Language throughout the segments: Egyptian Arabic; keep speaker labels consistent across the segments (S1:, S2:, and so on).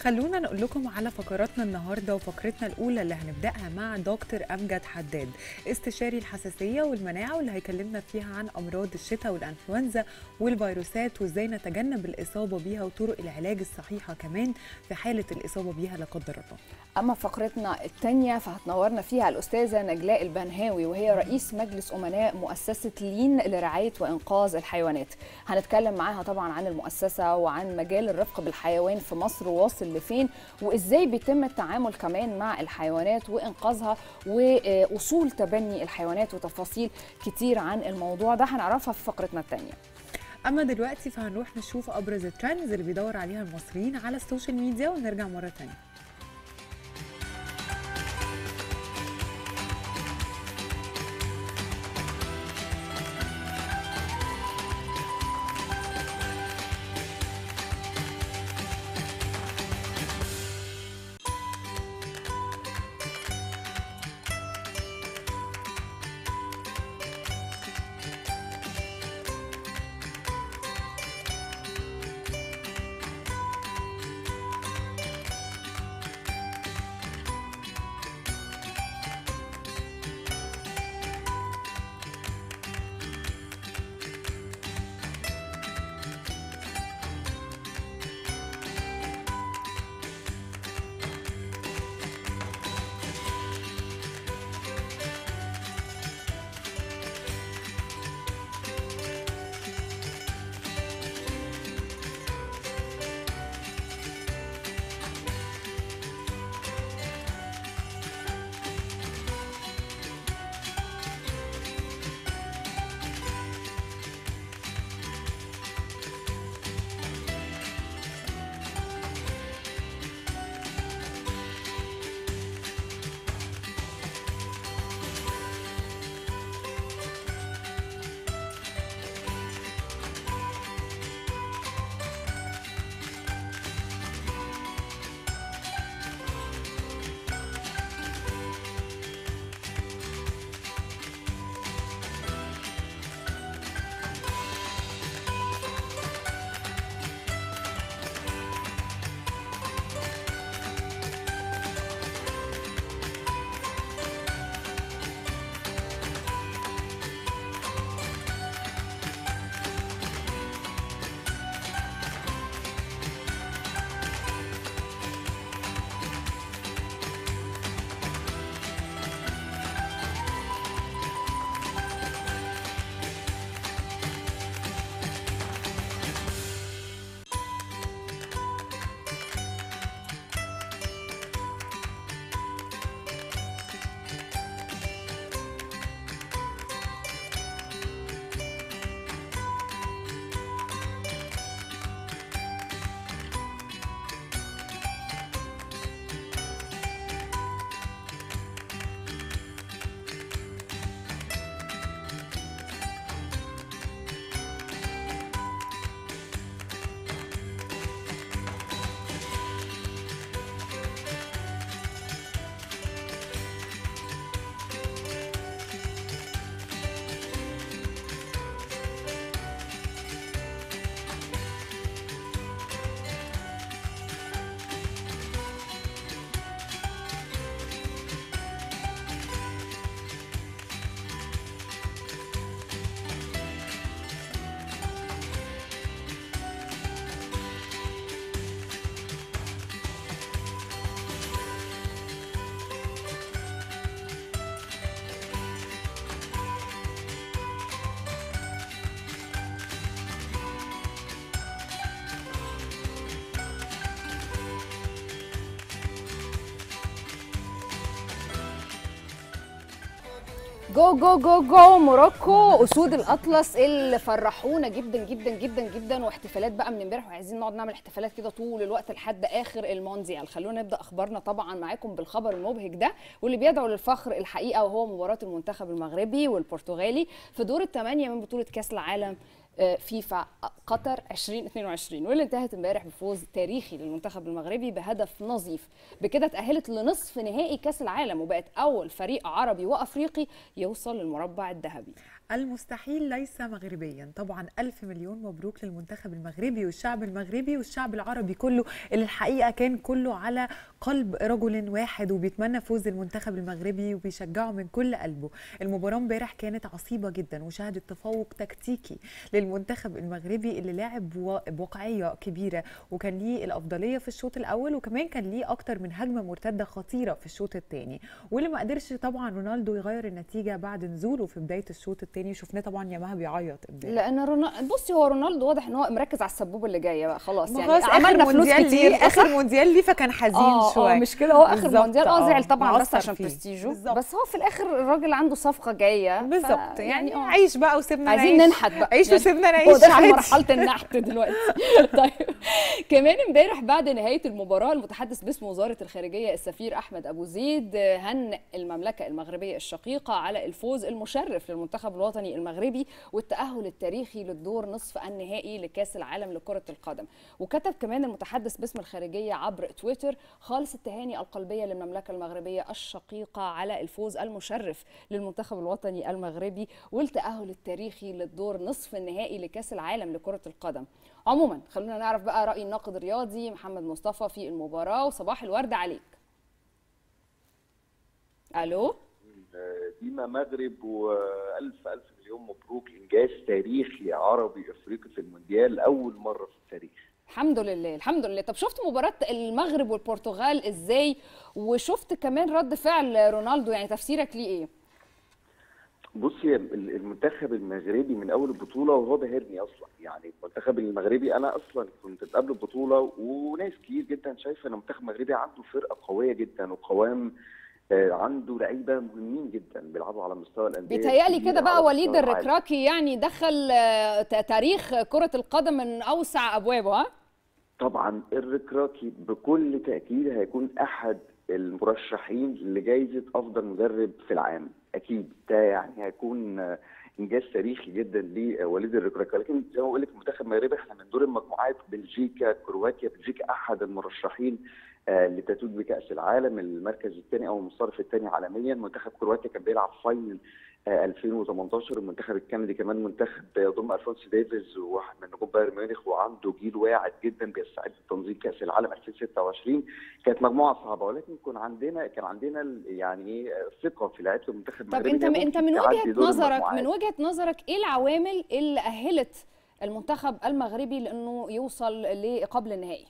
S1: خلونا نقول لكم على فقراتنا النهارده وفقرتنا الاولى اللي هنبداها مع دكتور امجد حداد استشاري الحساسيه والمناعه واللي هيكلمنا فيها عن امراض الشتاء والانفلونزا والفيروسات وازاي نتجنب الاصابه بيها وطرق العلاج الصحيحه كمان في حاله الاصابه بيها لا قدر الله
S2: اما فقرتنا الثانيه فهتنورنا فيها الاستاذه نجلاء البنهاوي وهي رئيس مجلس امناء مؤسسه لين لرعايه وانقاذ الحيوانات هنتكلم معاها طبعا عن المؤسسه وعن مجال الرفق بالحيوان في مصر واصل لفين وازاي بيتم التعامل كمان مع الحيوانات وانقاذها واصول تبني الحيوانات وتفاصيل كتير عن الموضوع ده هنعرفها في فقرتنا الثانيه
S1: اما دلوقتي فهنروح نشوف ابرز الترندز اللي بيدور عليها المصريين على السوشيال ميديا ونرجع مره ثانيه
S2: جو جو جو جو موروكو اسود الاطلس اللي فرحونا جدا جدا جدا جدا واحتفالات بقى من امبارح وعايزين نقعد نعمل احتفالات كده طول الوقت لحد اخر المونديال خلونا نبدا اخبارنا طبعا معاكم بالخبر المبهج ده واللي بيدعو للفخر الحقيقه وهو مباراه المنتخب المغربي والبرتغالي في دور الثمانيه من بطوله كاس العالم فيفا قطر 2022 واللي انتهت امبارح بفوز تاريخي للمنتخب المغربي بهدف نظيف بكده اتأهلت لنصف نهائي كاس العالم وبقت اول فريق عربي وافريقي يوصل للمربع الذهبي
S1: المستحيل ليس مغربيا طبعا ألف مليون مبروك للمنتخب المغربي والشعب المغربي والشعب العربي كله اللي الحقيقة كان كله على قلب رجل واحد وبيتمنى فوز المنتخب المغربي وبيشجعه من كل قلبه المباراة امبارح كانت عصيبة جدا وشهدت تفوق تكتيكي للمنتخب المغربي اللي لعب بواقعية كبيرة وكان ليه الأفضلية في الشوط الأول وكمان كان ليه أكتر من هجمة مرتدة خطيرة في الشوط الثاني واللي ما قدرش طبعا رونالدو يغير النتيجة بعد نزوله في بداية الشوط الثاني التاني شفناه طبعا ياماها بيعيط امبارح
S2: لان رونالدو بصي هو رونالدو واضح ان هو مركز على السبوبه اللي جايه بقى خلاص يعني
S1: خلاص
S2: عملنا
S1: آخر
S2: فلوس
S1: مونديال
S2: كتير
S1: ليه اخر مونديال ليه فكان حزين
S2: اه
S1: شويه
S2: اه مش كده هو اخر
S1: بالظبط،
S2: مونديال اه زعل طبعا بس
S1: مأثر
S2: عشان
S1: فيه.
S2: برستيجه
S1: بالظبط.
S2: بس هو في الاخر الراجل عنده صفقه جايه ف-
S1: بالظبط يعني
S2: اه
S1: عيش بقى وسيبنا
S2: عايزين
S1: نعيش.
S2: ننحت بقى
S1: عيش
S2: يعني
S1: وسيبنا
S2: هو
S1: نعيش
S2: داخل
S1: عادي.
S2: مرحله النحت دلوقتي طيب كمان امبارح بعد نهايه المباراه المتحدث باسم وزاره الخارجيه السفير احمد ابو زيد هنأ المملكه المغربيه الشقيقه على الفوز المشرف للمنتخب الوطني المغربي والتاهل التاريخي للدور نصف النهائي لكاس العالم لكره القدم وكتب كمان المتحدث باسم الخارجيه عبر تويتر خالص التهاني القلبيه للمملكه المغربيه الشقيقه على الفوز المشرف للمنتخب الوطني المغربي والتاهل التاريخي للدور نصف النهائي لكاس العالم لكره القدم عموما خلونا نعرف بقى راي الناقد الرياضي محمد مصطفى في المباراه وصباح الورد عليك الو
S3: ديما مغرب والف الف مليون مبروك انجاز تاريخي عربي افريقي في المونديال اول مره في التاريخ
S2: الحمد لله الحمد لله طب شفت مباراة المغرب والبرتغال ازاي وشفت كمان رد فعل رونالدو يعني تفسيرك ليه ايه
S3: بصي المنتخب المغربي من اول البطوله وهو بهرني اصلا يعني المنتخب المغربي انا اصلا كنت قبل البطوله وناس كتير جدا شايفه ان المنتخب المغربي عنده فرقه قويه جدا وقوام آه، عنده لعيبه مهمين جدا بيلعبوا على مستوى الانديه
S2: بيتهيألي
S3: الكبيرة
S2: كده بقى
S3: على
S2: وليد
S3: مستوى العالم.
S2: الركراكي يعني دخل آه، ت- تاريخ كرة القدم من أوسع أبوابه ها
S3: طبعا الركراكي بكل تاكيد هيكون احد المرشحين لجائزه افضل مدرب في العام اكيد ده يعني هيكون آه، انجاز تاريخي جدا لوليد الركراكي لكن زي ما بقول لك المنتخب المغربي احنا من دور المجموعات بلجيكا كرواتيا بلجيكا احد المرشحين آه، لتتويج بكاس العالم المركز الثاني او المصنف الثاني عالميا منتخب كرواتيا كان بيلعب فاينل آه، 2018 المنتخب الكندي كمان منتخب يضم الفونسو ديفيز وواحد من نجوم بايرن ميونخ وعنده جيل واعد جدا بيستعد لتنظيم كاس العالم 2026 كانت مجموعه صعبه ولكن كان عندنا كان عندنا ال- يعني ايه آه، ثقه في لعيبه المنتخب
S2: طب
S3: المغربي
S2: انت
S3: إن هي
S2: انت
S3: ممكن
S2: من
S3: تعدي
S2: وجهة
S3: دور
S2: نظرك
S3: المجموعات.
S2: من وجهة نظرك ايه العوامل اللي أهلت المنتخب المغربي لأنه يوصل لقبل النهائي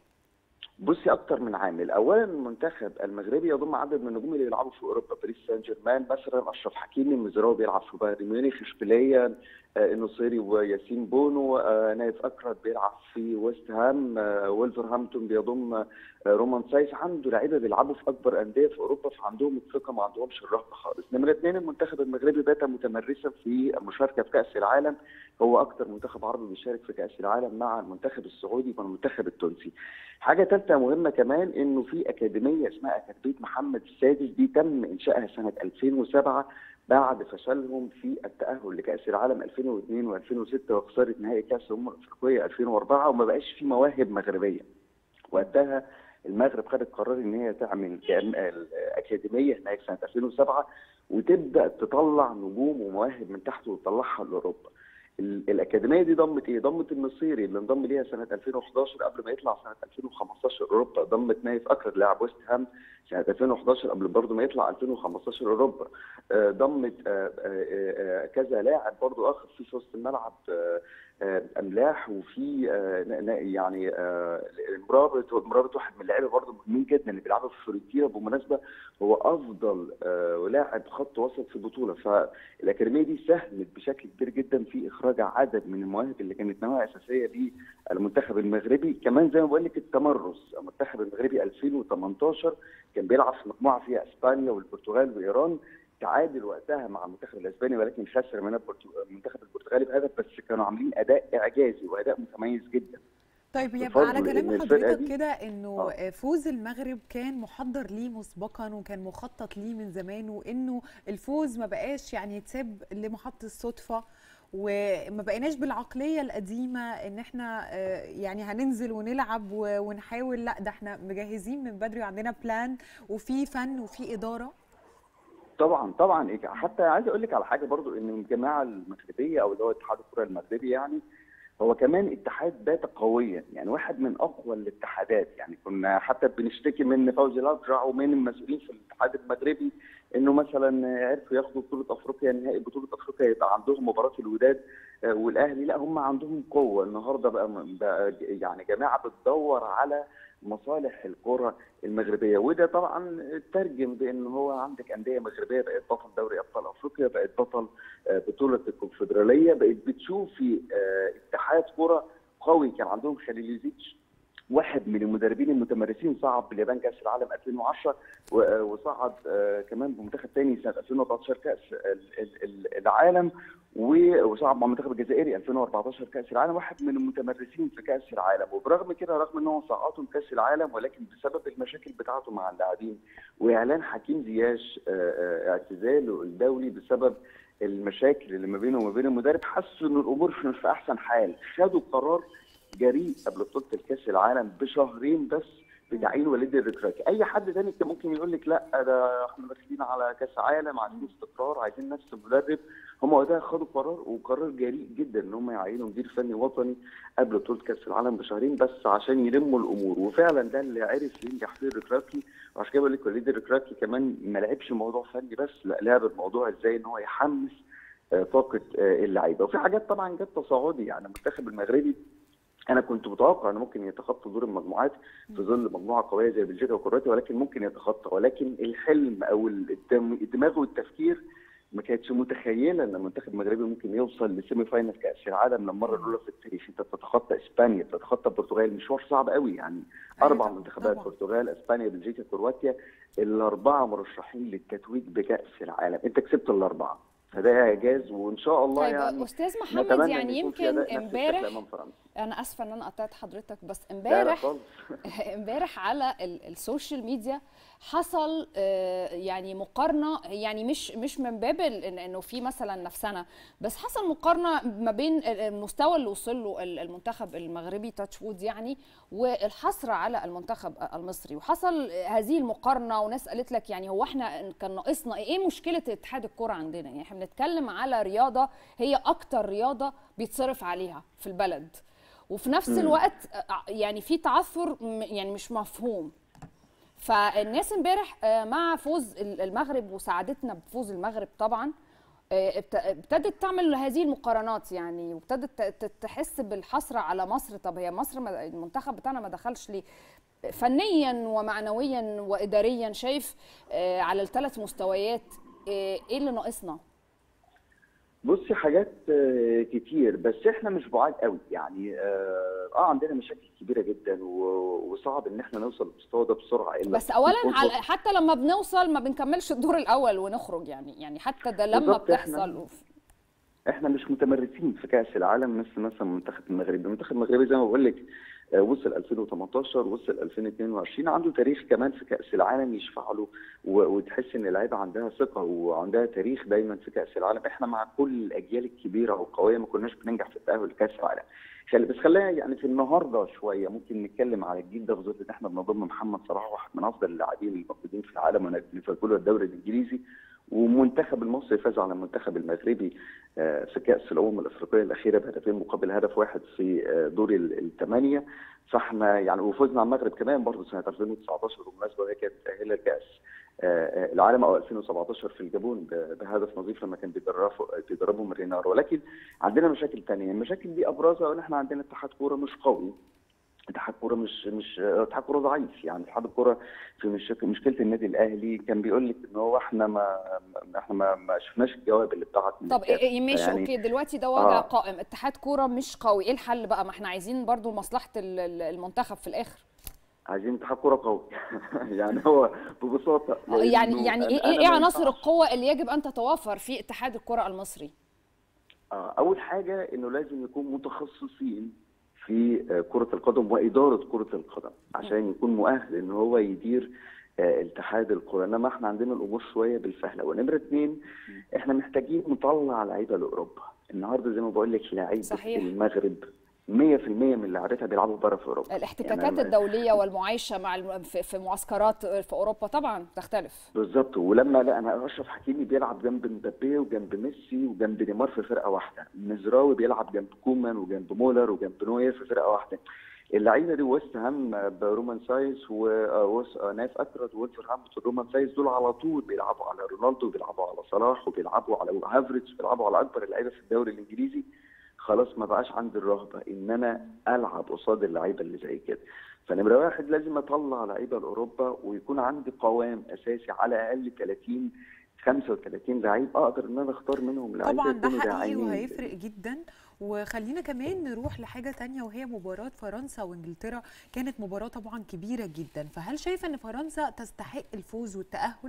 S3: بصي اكتر من عامل اولا المنتخب المغربي يضم عدد من النجوم اللي بيلعبوا في اوروبا باريس سان جيرمان مثلا اشرف حكيمي المزراوي بيلعب في بايرن ميونخ اشبيليه آه، النصيري وياسين بونو آه، نايف اكرد بيلعب في ويست هام آه، وولفرهامبتون بيضم آه، رومان سايس عنده لعيبه بيلعبوا في اكبر انديه في اوروبا فعندهم الثقه ما عندهمش الرهبه خالص نمره اثنين المنتخب المغربي بات متمرسا في المشاركه في كاس العالم هو اكتر منتخب عربي بيشارك في كاس العالم مع المنتخب السعودي والمنتخب التونسي حاجه ثالثه مهمه كمان انه في اكاديميه اسمها اكاديميه محمد السادس دي تم انشائها سنه 2007 بعد فشلهم في التاهل لكاس العالم 2002 و2006 وخساره نهائي كاس الامم الافريقيه 2004 وما بقاش في مواهب مغربيه وقتها المغرب خدت قرار ان هي تعمل كأن- الاكاديميه هناك سنه 2007 وتبدا تطلع نجوم ومواهب من تحت وتطلعها لاوروبا. ال- الاكاديميه دي ضمت ايه؟ ضمت النصيري اللي انضم ليها سنه 2011 قبل ما يطلع سنه 2015 اوروبا، ضمت نايف اكرد لاعب ويست هام سنه 2011 قبل برضه ما يطلع 2015 اوروبا، آه، ضمت آه، آه، آه، كذا لاعب برضه اخر في وسط الملعب آه، آه، املاح وفي آه، ن- ن- يعني آه، مرابط مرابط واحد من اللعيبه برضه مهمين جدا اللي بيلعبوا في فيورنتينا بالمناسبه هو افضل آه، لاعب خط وسط في البطوله فالاكاديميه دي ساهمت بشكل كبير جدا في اخراج عدد من المواهب اللي كانت نواة اساسيه للمنتخب المغربي كمان زي ما بقول لك التمرس المنتخب المغربي 2018 كان بيلعب في مجموعه فيها اسبانيا والبرتغال وايران تعادل وقتها مع المنتخب الاسباني ولكن خسر من البرتو- المنتخب البرتغالي بهدف بس كانوا عاملين اداء اعجازي واداء متميز جدا
S1: طيب يبقى
S3: بفضل
S1: على
S3: إن
S1: كلام
S3: الفرقة
S1: حضرتك
S3: دي-
S1: كده انه
S3: آه.
S1: فوز المغرب كان محضر ليه مسبقا وكان مخطط ليه من زمان وانه الفوز ما بقاش يعني يتساب لمحط الصدفه وما بقيناش بالعقليه القديمه ان احنا آه، يعني هننزل ونلعب و- ونحاول لا ده احنا مجهزين من بدري وعندنا بلان وفي فن وفي اداره
S3: طبعا طبعا إيه، حتى عايز اقول لك على حاجه برضو ان الجماعه المغربيه او اللي هو اتحاد الكره المغربي يعني هو كمان اتحاد بات قويا يعني واحد من اقوى الاتحادات يعني كنا حتى بنشتكي من فوزي الاجرع ومن المسؤولين في الاتحاد المغربي انه مثلا عرفوا ياخدوا بطوله افريقيا نهائي بطوله افريقيا يبقى عندهم مباراه الوداد آه، والاهلي لا هم عندهم قوه النهارده بقى, بقى يعني جماعه بتدور على مصالح الكره المغربيه وده طبعا ترجم بان هو عندك انديه مغربيه بقت بطل دوري ابطال افريقيا بقت بطل آه، بطوله الكونفدراليه بقت بتشوفي آه، اتحاد كره قوي كان عندهم خليليزيتش واحد من المدربين المتمرسين صعد باليابان كاس العالم 2010 و- آه، وصعد آه، كمان بمنتخب تاني سنه 2014 كاس ال- ال- ال- العالم و- وصعد مع المنتخب الجزائري 2014 كاس العالم واحد من المتمرسين في كاس العالم وبرغم كده رغم ان هو صعدهم كاس العالم ولكن بسبب المشاكل بتاعته مع اللاعبين واعلان حكيم زياش آه، آه، اعتزاله الدولي بسبب المشاكل اللي ما بينه وما بين المدرب حسوا ان الامور مش في احسن حال خدوا قرار جريء قبل بطوله الكاس العالم بشهرين بس بتعيين وليد الركراكي اي حد تاني كان ممكن يقول لك لا ده احنا داخلين على كاس عالم عايزين استقرار عايزين نفس المدرب هم وقتها خدوا قرار وقرار جريء جدا ان هم يعينوا مدير فني وطني قبل بطوله كاس العالم بشهرين بس عشان يلموا الامور وفعلا ده اللي عرف ينجح فيه الركراكي وعشان كده بقول لك وليد الركراكي كمان ما لعبش الموضوع فني بس لا لعب الموضوع ازاي ان هو يحمس آه، طاقه آه، اللعيبه وفي حاجات طبعا جت تصاعدي يعني المنتخب المغربي انا كنت متوقع انه ممكن يتخطى دور المجموعات في ظل مجموعه قويه زي بلجيكا وكرواتيا ولكن ممكن يتخطى ولكن الحلم او الدم- الدماغ والتفكير ما كانتش متخيله ان المنتخب المغربي ممكن يوصل لسيمي فاينل كاس العالم للمره الاولى في التاريخ انت بتتخطى اسبانيا بتتخطى البرتغال مشوار صعب قوي يعني
S1: أيوة
S3: اربع
S1: طبعاً،
S3: منتخبات
S1: طبعاً.
S3: البرتغال اسبانيا بلجيكا كرواتيا الاربعه مرشحين للتتويج بكاس العالم انت كسبت الاربعه فده اعجاز وان شاء الله
S2: طيب
S3: يعني
S2: استاذ محمد
S3: نتمنى
S2: يعني
S3: إن يكون في
S2: يمكن
S3: أداء نفس الشكل
S2: امبارح
S3: أمام فرنسا.
S2: انا اسفه ان انا قطعت حضرتك بس
S3: لا لا
S2: امبارح
S3: خالص
S2: امبارح على ال- السوشيال ميديا حصل آه، يعني مقارنه يعني مش مش من باب ال- إن- انه في مثلا نفسنا بس حصل مقارنه ما بين ال- المستوى اللي وصل له ال- المنتخب المغربي تاتش وود يعني والحصر على المنتخب المصري وحصل هذه المقارنه وناس قالت لك يعني هو احنا كان ناقصنا ايه مشكله اتحاد الكره عندنا يعني احنا بنتكلم على رياضه هي اكتر رياضه بيتصرف عليها في البلد وفي نفس الوقت آه، يعني في تعثر م- يعني مش مفهوم فالناس امبارح آه، مع فوز ال- المغرب وسعادتنا بفوز المغرب طبعا آه، ابت- ابتدت تعمل هذه المقارنات يعني وابتدت ت- ت- تحس بالحسره على مصر طب هي مصر ما- المنتخب بتاعنا ما دخلش ليه فنيا ومعنويا واداريا شايف آه، على الثلاث مستويات آه، ايه اللي ناقصنا
S3: بصي حاجات آه، كتير بس احنا مش بعاد قوي يعني اه آه، عندنا مشاكل كبيره جدا و- وصعب ان احنا نوصل للمستوى ده بسرعه الا
S2: بس اولا
S3: بفضل-
S2: على حتى لما بنوصل ما بنكملش الدور الاول ونخرج يعني يعني حتى ده لما
S3: بالظبط، إحنا-
S2: بتحصل وف-
S3: احنا مش متمرسين في كاس العالم مثل مثلا المنتخب المغربي، المنتخب المغربي زي ما بقول لك آه، وصل 2018 وصل 2022 عنده تاريخ كمان في كاس العالم يشفع له و- وتحس ان اللعيبه عندها ثقه وعندها تاريخ دايما في كاس العالم، احنا مع كل الاجيال الكبيره والقويه ما كناش بننجح في التاهل لكاس العالم. خلي بس خلينا يعني في النهارده شويه ممكن نتكلم على الجيل ده في ظل ان احنا بنضم محمد صلاح واحد من افضل اللاعبين الموجودين في العالم ونادي ليفربول والدوري الانجليزي ومنتخب المصري فاز على المنتخب المغربي آه، في كأس الأمم الأفريقية الأخيرة بهدفين مقابل هدف واحد في آه، دور ال- الثمانية فاحنا يعني وفزنا على المغرب كمان برضه سنة 2019 بالمناسبة وهي كانت متأهلة لكأس آه، آه، العالم أو 2017 في الجابون ب- بهدف نظيف لما كان بيدربوا بيدربوا مارينارو ولكن عندنا مشاكل تانية المشاكل دي أبرزها إن احنا عندنا اتحاد كورة مش قوي اتحاد كوره مش مش اتحاد كوره ضعيف يعني اتحاد الكوره في مشكله مشكله النادي الاهلي كان بيقول لك ان هو احنا ما ما- احنا ما, ما شفناش الجواب اللي اتبعت من
S2: طب
S3: الكاف.
S2: إيه- إيه ماشي
S3: يعني
S2: اوكي دلوقتي ده وضع
S3: آه.
S2: قائم اتحاد كوره مش قوي ايه الحل بقى ما احنا عايزين برضو مصلحه ال- ال- المنتخب في الاخر
S3: عايزين اتحاد كوره قوي يعني هو ببساطه
S2: آه،
S3: لأنه
S2: يعني يعني ايه
S3: أنا- أنا
S2: ايه إيه
S3: ما
S2: عناصر
S3: ينفعش-
S2: القوه اللي يجب ان تتوافر في اتحاد الكره المصري
S3: آه، اول حاجه انه لازم يكون متخصصين في آه، كره القدم واداره كره القدم عشان يكون مؤهل ان هو يدير آه، اتحاد الكره انما احنا عندنا الامور شويه بالفهله ونمره اثنين احنا محتاجين نطلع لعيبه لاوروبا النهارده زي ما بقول لك لعيبه
S2: صحيح.
S3: المغرب من لاعبتها بيلعبوا بره في اوروبا
S2: الاحتكاكات
S3: يعني
S2: الدوليه والمعايشه مع الم... في في معسكرات في اوروبا طبعا تختلف
S3: بالظبط ولما لا انا اشرف حكيمي بيلعب جنب مبابي وجنب ميسي وجنب نيمار في فرقه واحده مزراوي بيلعب جنب كومان وجنب مولر وجنب نوير في فرقه واحده اللعيبه دي ويست هام برومان سايز ونايف اكرد وولفرهامبتون رومان سايز دول على طول بيلعبوا على رونالدو وبيلعبوا على صلاح وبيلعبوا على هافرتس وبيلعبوا على اكبر اللعيبه في الدوري الانجليزي خلاص ما بقاش عندي الرهبه ان انا العب قصاد اللعيبه اللي زي كده فنمره واحد لازم اطلع لعيبه لاوروبا ويكون عندي قوام اساسي على الاقل 30 35 لعيب اقدر ان انا اختار منهم لعيبه
S1: طبعا ده
S3: يكونوا
S1: حقيقي
S3: داعمين.
S1: وهيفرق جدا وخلينا كمان نروح لحاجة تانية وهي مباراة فرنسا وانجلترا كانت مباراة طبعا كبيرة جدا فهل شايفة ان فرنسا تستحق الفوز والتأهل؟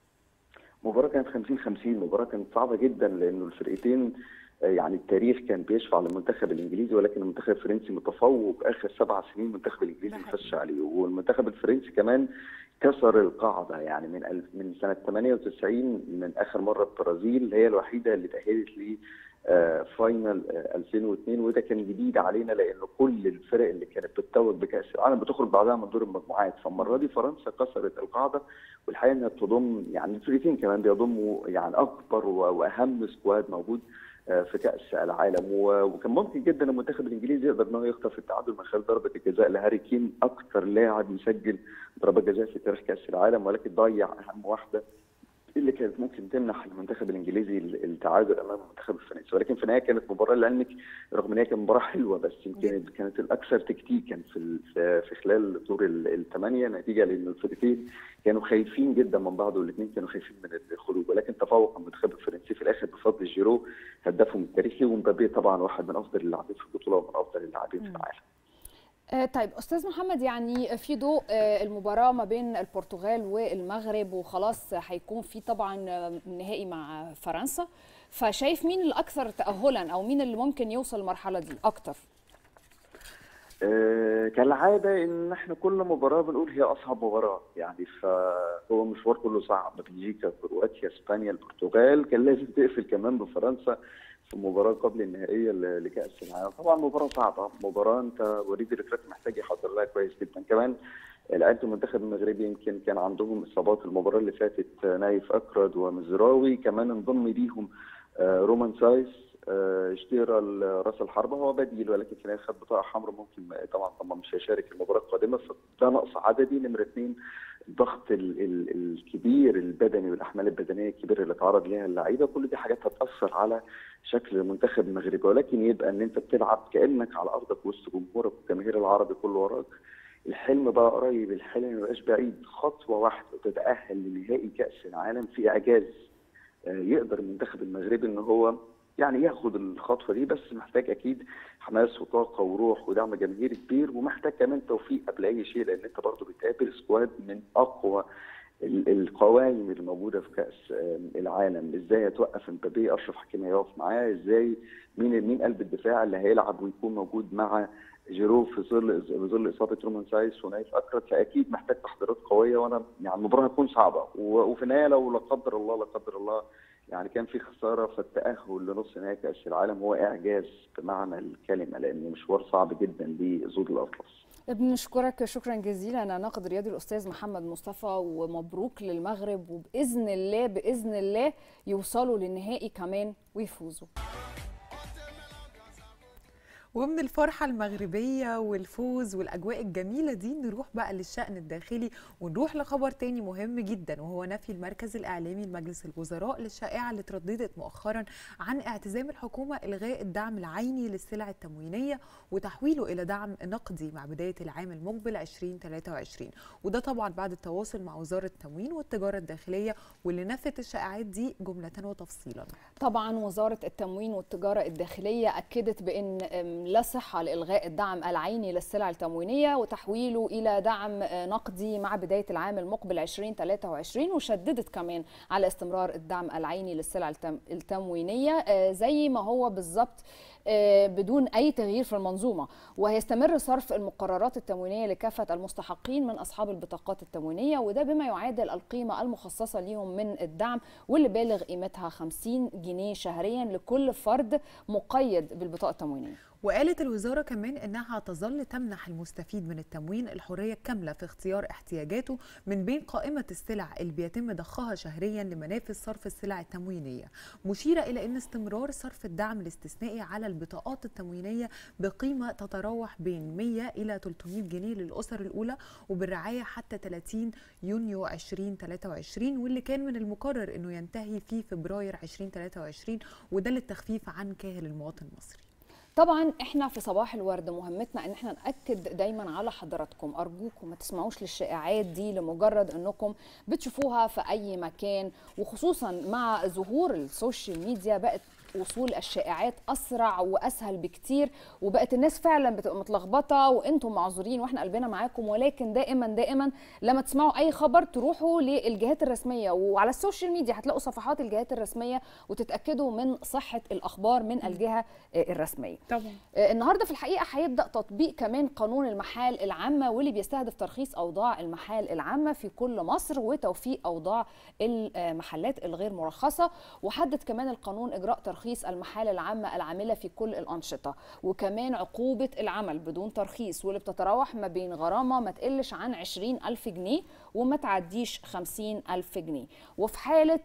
S3: مباراة كانت 50 50 مباراة كانت صعبة جدا لأنه الفرقتين آه، يعني التاريخ كان بيشفع للمنتخب الانجليزي ولكن المنتخب الفرنسي متفوق اخر سبع سنين المنتخب الانجليزي
S1: ده
S3: ما
S1: حقيقي.
S3: فازش عليه والمنتخب الفرنسي كمان كسر القاعده يعني من الف- من سنه 98 من اخر مره البرازيل هي الوحيده اللي تاهلت ل آه، فاينل آه، 2002 وده كان جديد علينا لان كل الفرق اللي كانت بتتوج بكاس العالم بتخرج بعدها من دور المجموعات فالمره دي فرنسا كسرت القاعده والحقيقه انها تضم يعني الفريقين كمان بيضموا يعني اكبر و- واهم سكواد موجود آه، في كاس العالم و- وكان ممكن جدا المنتخب الانجليزي يقدر ان هو يخطف التعادل من خلال ضربه الجزاء لهاري كين اكثر لاعب يسجل ضربه جزاء في تاريخ كاس العالم ولكن ضيع اهم واحده اللي كانت ممكن تمنح المنتخب الانجليزي التعادل امام المنتخب الفرنسي ولكن في النهايه كانت مباراه لعلمك رغم ان هي كانت مباراه حلوه بس يمكن كانت الاكثر تكتيكا في ال- في في خلال دور ال- الثمانيه نتيجه لان الفريقين كانوا خايفين جدا من بعض والاثنين كانوا خايفين من الخروج ولكن تفوق المنتخب الفرنسي في الاخر بفضل جيرو هدافهم التاريخي ومبابي طبعا واحد من افضل اللاعبين في البطوله ومن افضل اللاعبين في العالم
S2: آه، طيب استاذ محمد يعني في ضوء آه، المباراه ما بين البرتغال والمغرب وخلاص هيكون في طبعا آه، نهائي مع فرنسا فشايف مين الاكثر تاهلا او مين اللي ممكن يوصل المرحله دي اكتر
S3: آه، كالعادة إن إحنا كل مباراة بنقول هي أصعب مباراة يعني فهو مشوار كله صعب بلجيكا كرواتيا إسبانيا البرتغال كان لازم تقفل كمان بفرنسا في مباراة قبل النهائية ل- لكأس العالم طبعا مباراة صعبة مباراة أنت وليد الركراك محتاج يحضر لها كويس جدا كمان لعيبه المنتخب المغربي يمكن كان عندهم اصابات المباراه اللي فاتت آه، نايف اكرد ومزراوي كمان انضم ليهم آه، رومان سايس آه، اشترى ال- راس الحربة هو بديل ولكن في النهايه خد بطاقه حمراء ممكن طبعا طبعا مش هيشارك المباراه القادمه فده نقص عددي نمره اثنين الضغط ال- ال- الكبير البدني والاحمال البدنيه الكبيره اللي اتعرض ليها اللعيبه كل دي حاجات هتاثر على شكل المنتخب المغربي ولكن يبقى ان انت بتلعب كانك على ارضك وسط جمهورك والجماهير العربي كله وراك الحلم بقى قريب الحلم ما بقاش بعيد خطوه واحده وتتاهل لنهائي كاس العالم في اعجاز آه، يقدر المنتخب المغربي ان هو يعني ياخد الخطوه دي بس محتاج اكيد حماس وطاقه وروح ودعم جماهيري كبير ومحتاج كمان توفيق قبل اي شيء لان انت برضه بتقابل سكواد من اقوى ال- القوائم اللي موجوده في كاس آه، العالم ازاي هتوقف امبابي اشرف حكيمي هيقف معاه ازاي مين مين قلب الدفاع اللي هيلعب ويكون موجود مع جيرو في ظل في ظل اصابه رومان سايس ونايف اكرد فاكيد محتاج تحضيرات قويه وانا يعني المباراه هتكون صعبه و- وفي النهايه لو لا قدر الله لا قدر الله يعني كان في خساره فالتاهل لنص نهائي كاس العالم هو اعجاز بمعنى الكلمه لانه مشوار صعب جدا لزود الاطلس
S2: بنشكرك شكرا جزيلا انا ناقد رياضي الاستاذ محمد مصطفى ومبروك للمغرب وباذن الله باذن الله يوصلوا للنهائي كمان ويفوزوا
S1: ومن الفرحة المغربية والفوز والأجواء الجميلة دي نروح بقى للشأن الداخلي ونروح لخبر تاني مهم جدا وهو نفي المركز الإعلامي لمجلس الوزراء للشائعة اللي ترددت مؤخرا عن اعتزام الحكومة إلغاء الدعم العيني للسلع التموينية وتحويله إلى دعم نقدي مع بداية العام المقبل 2023 وده طبعا بعد التواصل مع وزارة التموين والتجارة الداخلية واللي نفت الشائعات دي جملة وتفصيلا
S2: طبعا وزارة التموين والتجارة الداخلية أكدت بأن أم، لا صحة لإلغاء الدعم العيني للسلع التموينية وتحويله إلى دعم آه، نقدي مع بداية العام المقبل 2023 وشددت كمان على استمرار الدعم العيني للسلع التم- التموينية آه، زي ما هو بالظبط آه، بدون أي تغيير في المنظومة وهيستمر صرف المقررات التموينية لكافة المستحقين من أصحاب البطاقات التموينية وده بما يعادل القيمة المخصصة ليهم من الدعم واللي بالغ قيمتها 50 جنيه شهريا لكل فرد مقيد بالبطاقة التموينية
S1: وقالت الوزارة كمان إنها تظل تمنح المستفيد من التموين الحرية الكاملة في اختيار احتياجاته من بين قائمة السلع اللي بيتم ضخها شهريا لمنافذ صرف السلع التموينية مشيرة إلى أن استمرار صرف الدعم الاستثنائي على البطاقات التموينية بقيمة تتراوح بين 100 إلى 300 جنيه للأسر الأولى وبالرعاية حتى 30 يونيو 2023 واللي كان من المقرر أنه ينتهي في فبراير 2023 وده للتخفيف عن كاهل المواطن المصري
S2: طبعا احنا في صباح الورد مهمتنا ان احنا ناكد دايما على حضراتكم ارجوكم ما تسمعوش للشائعات دي لمجرد انكم بتشوفوها في اي مكان وخصوصا مع ظهور السوشيال ميديا بقت وصول الشائعات اسرع واسهل بكتير وبقت الناس فعلا بتبقى متلخبطه وانتم معذورين واحنا قلبنا معاكم ولكن دائما دائما لما تسمعوا اي خبر تروحوا للجهات الرسميه وعلى السوشيال ميديا هتلاقوا صفحات الجهات الرسميه وتتاكدوا من صحه الاخبار من الجهه الرسميه
S1: طبعا
S2: النهارده في الحقيقه هيبدا تطبيق كمان قانون المحال العامه واللي بيستهدف ترخيص اوضاع المحال العامه في كل مصر وتوفيق اوضاع المحلات الغير مرخصه وحدد كمان القانون اجراء ترخيص المحال العامه العامله في كل الانشطه وكمان عقوبه العمل بدون ترخيص واللي بتتراوح ما بين غرامه ما تقلش عن 20 ألف جنيه وما تعديش 50 ألف جنيه وفي حالة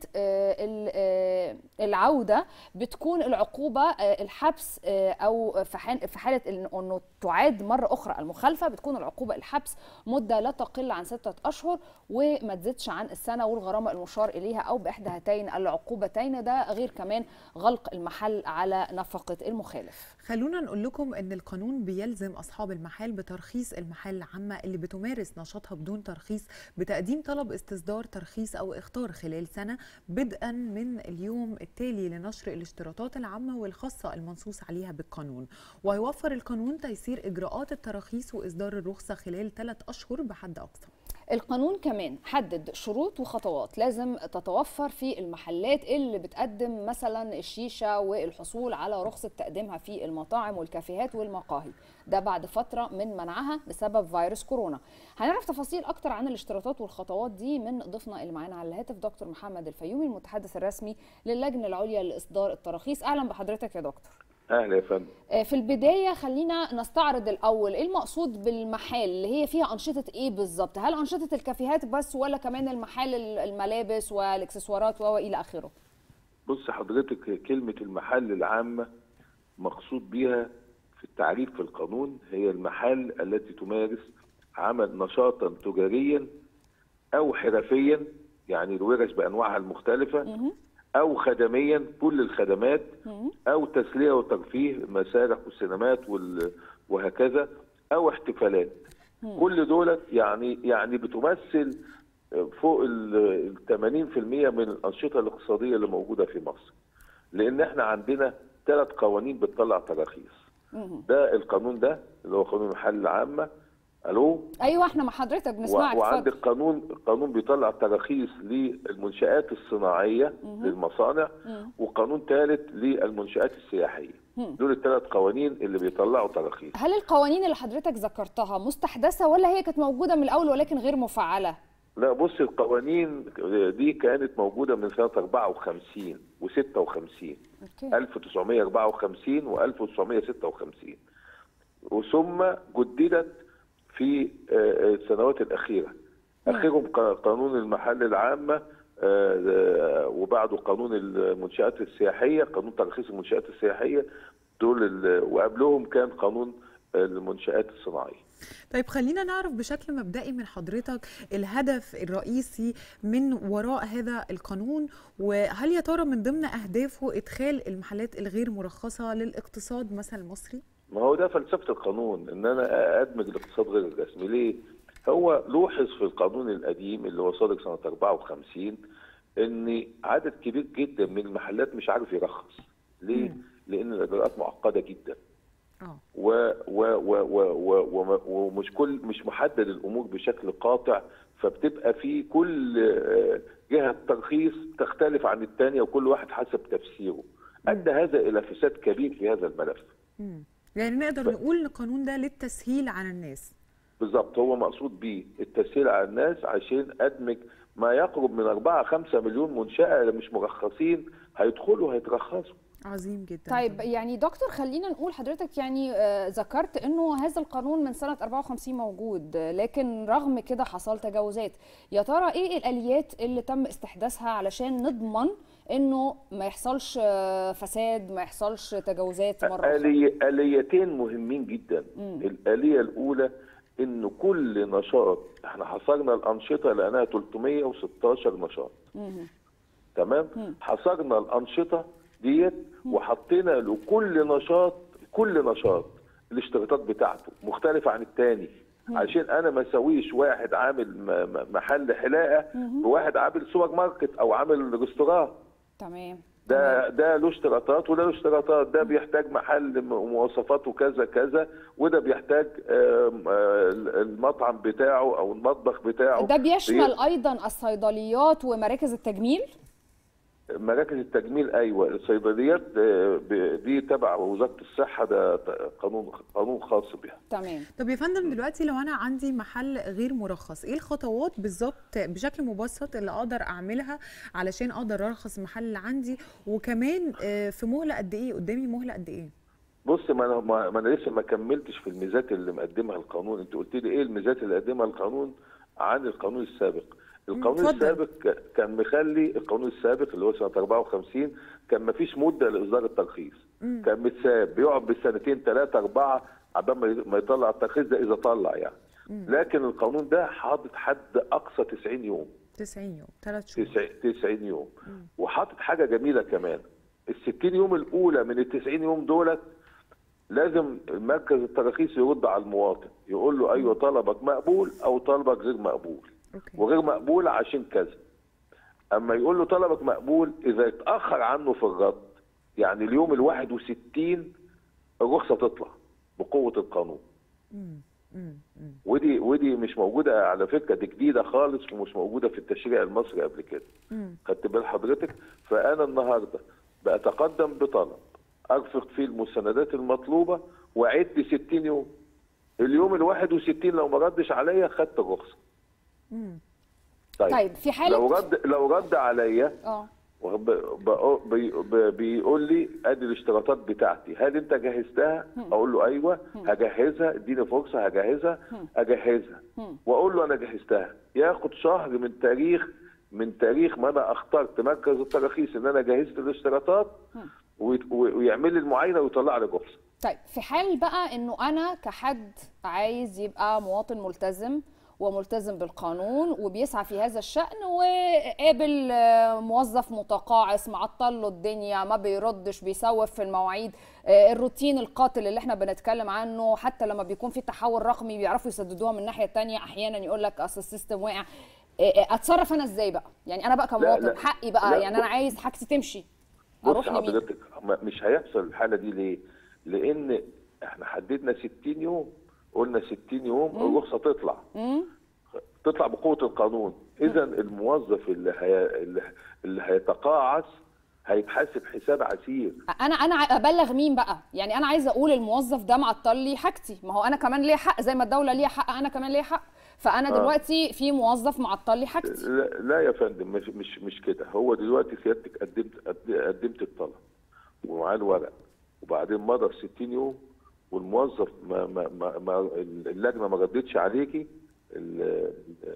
S2: العودة بتكون العقوبة الحبس أو في حالة أنه تعاد مرة أخرى المخالفة بتكون العقوبة الحبس مدة لا تقل عن ستة أشهر وما تزيدش عن السنة والغرامة المشار إليها أو بإحدى هاتين العقوبتين ده غير كمان غلق المحل على نفقة المخالف
S1: خلونا نقول لكم ان القانون بيلزم اصحاب المحال بترخيص المحال العامه اللي بتمارس نشاطها بدون ترخيص بتقديم طلب استصدار ترخيص او اختار خلال سنه بدءا من اليوم التالي لنشر الاشتراطات العامه والخاصه المنصوص عليها بالقانون ويوفر القانون تيسير اجراءات التراخيص واصدار الرخصه خلال ثلاث اشهر بحد اقصى
S2: القانون كمان حدد شروط وخطوات لازم تتوفر في المحلات اللي بتقدم مثلا الشيشه والحصول على رخصه تقديمها في المطاعم والكافيهات والمقاهي ده بعد فتره من منعها بسبب فيروس كورونا هنعرف تفاصيل اكتر عن الاشتراطات والخطوات دي من ضيفنا اللي معانا على الهاتف دكتور محمد الفيومي المتحدث الرسمي للجنه العليا لاصدار التراخيص اهلا بحضرتك يا دكتور
S3: اهلا يا فندم
S2: في البدايه خلينا نستعرض الاول ايه المقصود بالمحال اللي هي فيها انشطه ايه بالظبط هل انشطه الكافيهات بس ولا كمان المحال الملابس والاكسسوارات والى اخره
S4: بص حضرتك كلمه المحل العامه مقصود بيها في التعريف في القانون هي المحال التي تمارس عمل نشاطا تجاريا او حرفيا يعني الورش بانواعها المختلفه او خدميا كل الخدمات او تسليه وترفيه مسارح والسينمات وهكذا او احتفالات كل دولت يعني يعني بتمثل فوق ال 80% من الانشطه الاقتصاديه اللي موجوده في مصر لان احنا عندنا ثلاث قوانين بتطلع تراخيص ده القانون ده اللي هو قانون المحل العامه الو
S2: ايوه احنا مع حضرتك بنسمعك
S4: وعندك قانون قانون بيطلع تراخيص للمنشات الصناعيه مم. للمصانع مم. وقانون ثالث للمنشات السياحيه مم. دول الثلاث قوانين اللي بيطلعوا تراخيص
S2: هل القوانين اللي حضرتك ذكرتها مستحدثه ولا هي كانت موجوده من الاول ولكن غير مفعله
S4: لا بص القوانين دي كانت موجوده من سنه 54 و56 1954 و1956 وثم جددت في السنوات الأخيرة آخرهم قانون المحل العامة وبعده قانون المنشآت السياحية قانون ترخيص المنشآت السياحية دول وقبلهم كان قانون المنشآت الصناعية
S1: طيب خلينا نعرف بشكل مبدئي من حضرتك الهدف الرئيسي من وراء هذا القانون وهل يا ترى من ضمن أهدافه إدخال المحلات الغير مرخصة للاقتصاد مثلا المصري؟
S4: ما هو ده فلسفه القانون ان انا ادمج الاقتصاد غير الرسمي ليه؟ هو لوحظ في القانون القديم اللي هو صادق سنه 54 ان عدد كبير جدا من المحلات مش عارف يرخص ليه؟ مم. لان الاجراءات معقده جدا و و و و و ومش كل مش محدد الامور بشكل قاطع فبتبقى في كل جهه ترخيص تختلف عن الثانيه وكل واحد حسب تفسيره ادى هذا الى فساد كبير في هذا الملف
S1: مم. يعني نقدر ف... نقول ان القانون ده للتسهيل على الناس
S4: بالظبط هو مقصود بيه التسهيل على الناس عشان ادمج ما يقرب من 4 5 مليون منشاه اللي مش مرخصين هيدخلوا هيترخصوا
S1: عظيم جدا
S2: طيب
S1: طبعاً.
S2: يعني دكتور خلينا نقول حضرتك يعني آه، ذكرت انه هذا القانون من سنه 54 موجود آه، لكن رغم كده حصل تجاوزات يا ترى ايه الاليات اللي تم استحداثها علشان نضمن انه ما يحصلش آه، فساد ما يحصلش تجاوزات مره أخرى؟
S4: آلي آليتين مهمين جدا الآلية الأولى إن كل نشاط احنا حصرنا الأنشطة لأنها 316 نشاط
S2: مهم.
S4: تمام حصرنا الأنشطة ديت وحطينا لكل نشاط كل نشاط الاشتراطات بتاعته مختلفة عن التاني عشان انا ما اسويش واحد عامل م- م- محل حلاقه بواحد عامل سوبر ماركت او عامل ريستوران
S2: تمام
S4: ده ده له اشتراطات وده له اشتراطات ده بيحتاج محل م- مواصفاته كذا كذا وده بيحتاج آم، آه، المطعم بتاعه او المطبخ بتاعه
S2: ده بيشمل ايضا الصيدليات ومراكز التجميل
S4: مراكز التجميل ايوه الصيدليات آه، ب- دي تبع وزاره الصحه ده ت- قانون قانون خاص بها
S2: تمام
S1: طب يا فندم دلوقتي لو انا عندي محل غير مرخص ايه الخطوات بالظبط بشكل مبسط اللي اقدر اعملها علشان اقدر ارخص المحل اللي عندي وكمان آه، في مهله قد ايه قدامي مهله قد ايه
S4: بص ما انا ما ما انا لسه ما كملتش في الميزات اللي مقدمها القانون انت قلت لي ايه الميزات اللي قدمها القانون عن القانون السابق القانون
S1: اتفضل.
S4: السابق ك- كان مخلي القانون السابق اللي هو سنه 54 كان ما فيش مده لاصدار الترخيص كان متساب بيقعد بالسنتين ثلاثه اربعه عبال ما ي- ما يطلع الترخيص ده اذا طلع يعني لكن القانون ده حاطط حد اقصى 90 يوم
S1: 90 يوم 3 شهور
S4: 90 90 يوم وحاطط حاجه جميله كمان ال 60 يوم الاولى من ال 90 يوم دولت لازم مركز التراخيص يرد على المواطن يقول له ايوه طلبك مقبول او طلبك غير مقبول
S1: اوكي
S4: وغير مقبول عشان كذا اما يقول له طلبك مقبول اذا اتاخر عنه في الرد يعني اليوم ال 61 الرخصه تطلع بقوه القانون
S1: مم، مم، مم.
S4: ودي ودي مش موجوده على فكره دي جديده خالص ومش موجوده في التشريع المصري قبل كده
S1: مم.
S4: خدت بال حضرتك فانا النهارده بتقدم بطلب ارفق فيه المستندات المطلوبه واعد 60 يوم اليوم ال 61 لو ما ردش عليا خدت الرخصه
S1: مم.
S2: طيب في حاله
S4: لو رد لو رد عليا
S2: اه
S4: وب- بقو- بي- ب- بيقول لي ادي الاشتراطات بتاعتي هل انت جهزتها اقول له ايوه هجهزها اديني فرصه هجهزها اجهزها واقول له انا جهزتها ياخد شهر من تاريخ من تاريخ ما انا اخترت مركز التراخيص ان انا جهزت الاشتراطات ويت- ويعمل لي المعاينه ويطلع لي رخصه
S2: طيب في حال بقى انه انا كحد عايز يبقى مواطن ملتزم وملتزم بالقانون وبيسعى في هذا الشأن وقابل آه، موظف متقاعس معطل له الدنيا ما بيردش بيسوف في المواعيد آه، الروتين القاتل اللي احنا بنتكلم عنه حتى لما بيكون في تحول رقمي بيعرفوا يسددوها من الناحية التانية احيانا يقول لك اصل السيستم وقع آه، آه، اتصرف انا ازاي بقى يعني انا بقى كمواطن
S4: لا.
S2: حقي بقى
S4: لا،
S2: يعني انا
S4: بص-
S2: عايز حاجتي تمشي
S4: بص
S2: اروح لمين
S4: حضرتك ما- مش هيحصل الحاله دي ليه؟ لان احنا حددنا 60 يوم قلنا 60 يوم الرخصه تطلع
S2: مم؟
S4: تطلع بقوه القانون اذا الموظف اللي هي اللي, اللي هيتقاعس هيتحاسب حساب عسير
S2: انا انا ع- ابلغ مين بقى يعني انا عايزه اقول الموظف ده معطل لي حاجتي ما هو انا كمان ليا حق زي ما الدوله ليها حق انا كمان ليا حق فانا
S4: آه.
S2: دلوقتي في موظف معطل لي حاجتي
S4: لا, لا يا فندم مش مش مش كده هو دلوقتي سيادتك قدمت قد- قدمت الطلب ومعاه الورق وبعدين مضى ال 60 يوم والموظف ما ما ما, ما اللجنه ما ردتش عليكي ال-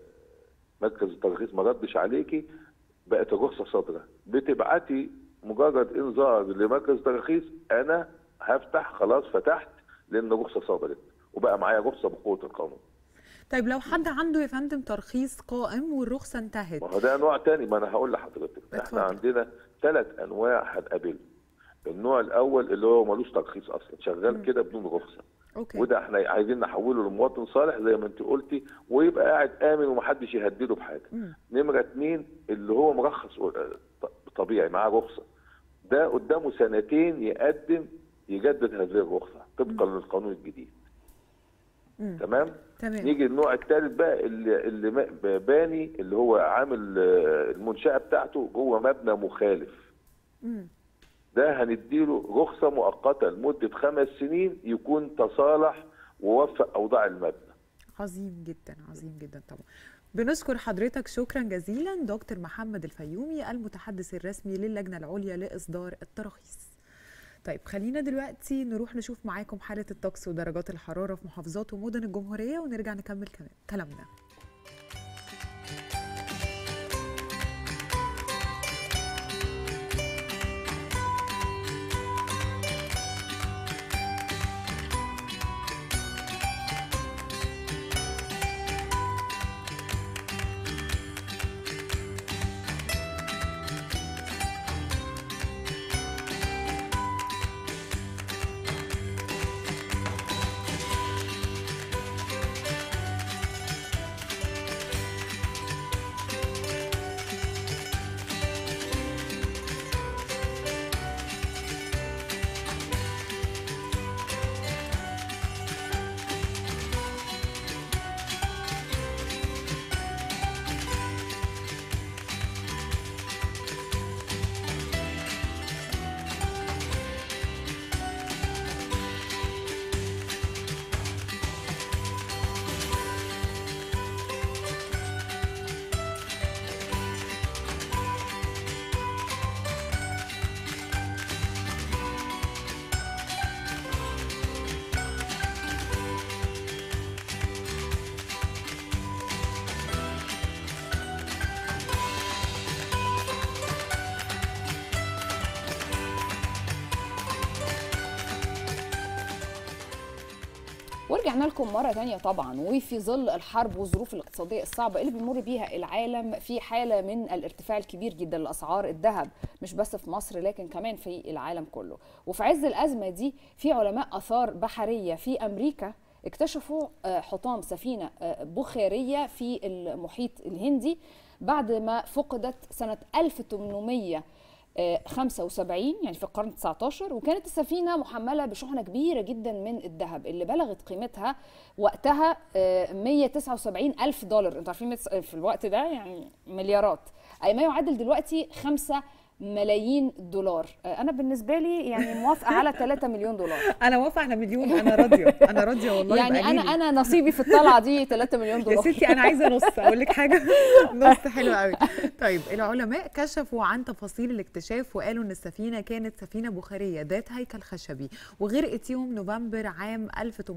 S4: مركز الترخيص ما ردش عليكي بقت الرخصه صادره بتبعتي مجرد انذار لمركز الترخيص انا هفتح خلاص فتحت لان الرخصه صدرت وبقى معايا رخصه بقوه القانون
S1: طيب لو حد عنده يا فندم ترخيص قائم والرخصه انتهت
S4: ما هو ده نوع تاني ما انا هقول لحضرتك
S1: اتفضل.
S4: احنا عندنا ثلاث انواع هنقابلهم النوع الاول اللي هو ملوش ترخيص اصلا شغال كده بدون رخصه
S1: اوكي
S4: وده احنا عايزين نحوله لمواطن صالح زي ما انت قلتي ويبقى قاعد امن ومحدش يهدده بحاجه
S1: مم.
S4: نمره اتنين اللي هو مرخص آه، طبيعي معاه رخصه ده قدامه سنتين يقدم يجدد هذه الرخصه طبقا للقانون الجديد
S1: مم.
S4: تمام
S1: تمام
S4: نيجي النوع الثالث بقى اللي اللي ما- باني اللي هو عامل آه، المنشاه بتاعته جوه مبنى مخالف
S1: مم.
S4: ده هنديله رخصه مؤقته لمده خمس سنين يكون تصالح ووفق اوضاع المبنى
S1: عظيم جدا عظيم جدا طبعا بنشكر حضرتك شكرا جزيلا دكتور محمد الفيومي المتحدث الرسمي للجنه العليا لاصدار التراخيص طيب خلينا دلوقتي نروح نشوف معاكم حالة الطقس ودرجات الحرارة في محافظات ومدن الجمهورية ونرجع نكمل كمان- كلامنا
S2: ورجعنا لكم مرة تانية طبعا وفي ظل الحرب والظروف الاقتصادية الصعبة اللي بيمر بيها العالم في حالة من الارتفاع الكبير جدا لأسعار الذهب مش بس في مصر لكن كمان في العالم كله وفي عز الأزمة دي في علماء آثار بحرية في أمريكا اكتشفوا آه، حطام سفينة آه، بخارية في المحيط الهندي بعد ما فقدت سنة 1800 آه، 75 يعني في القرن 19 وكانت السفينه محمله بشحنه كبيره جدا من الذهب اللي بلغت قيمتها وقتها آه، 179 الف دولار انتوا عارفين متس- في الوقت ده يعني مليارات اي ما يعادل دلوقتي 5 ملايين دولار آه، انا بالنسبه لي يعني موافقه على 3 مليون دولار
S1: انا موافقه انا مليون انا راضيه انا راضيه والله
S2: يعني
S1: يبقى
S2: انا
S1: ليلي.
S2: انا نصيبي في الطلعه دي 3 مليون
S1: يا
S2: دولار
S1: ستي انا عايزه نص اقول لك حاجه نص حلو قوي طيب العلماء كشفوا عن تفاصيل الاكتشاف وقالوا ان السفينه كانت سفينه بخاريه ذات هيكل خشبي وغرقت يوم نوفمبر عام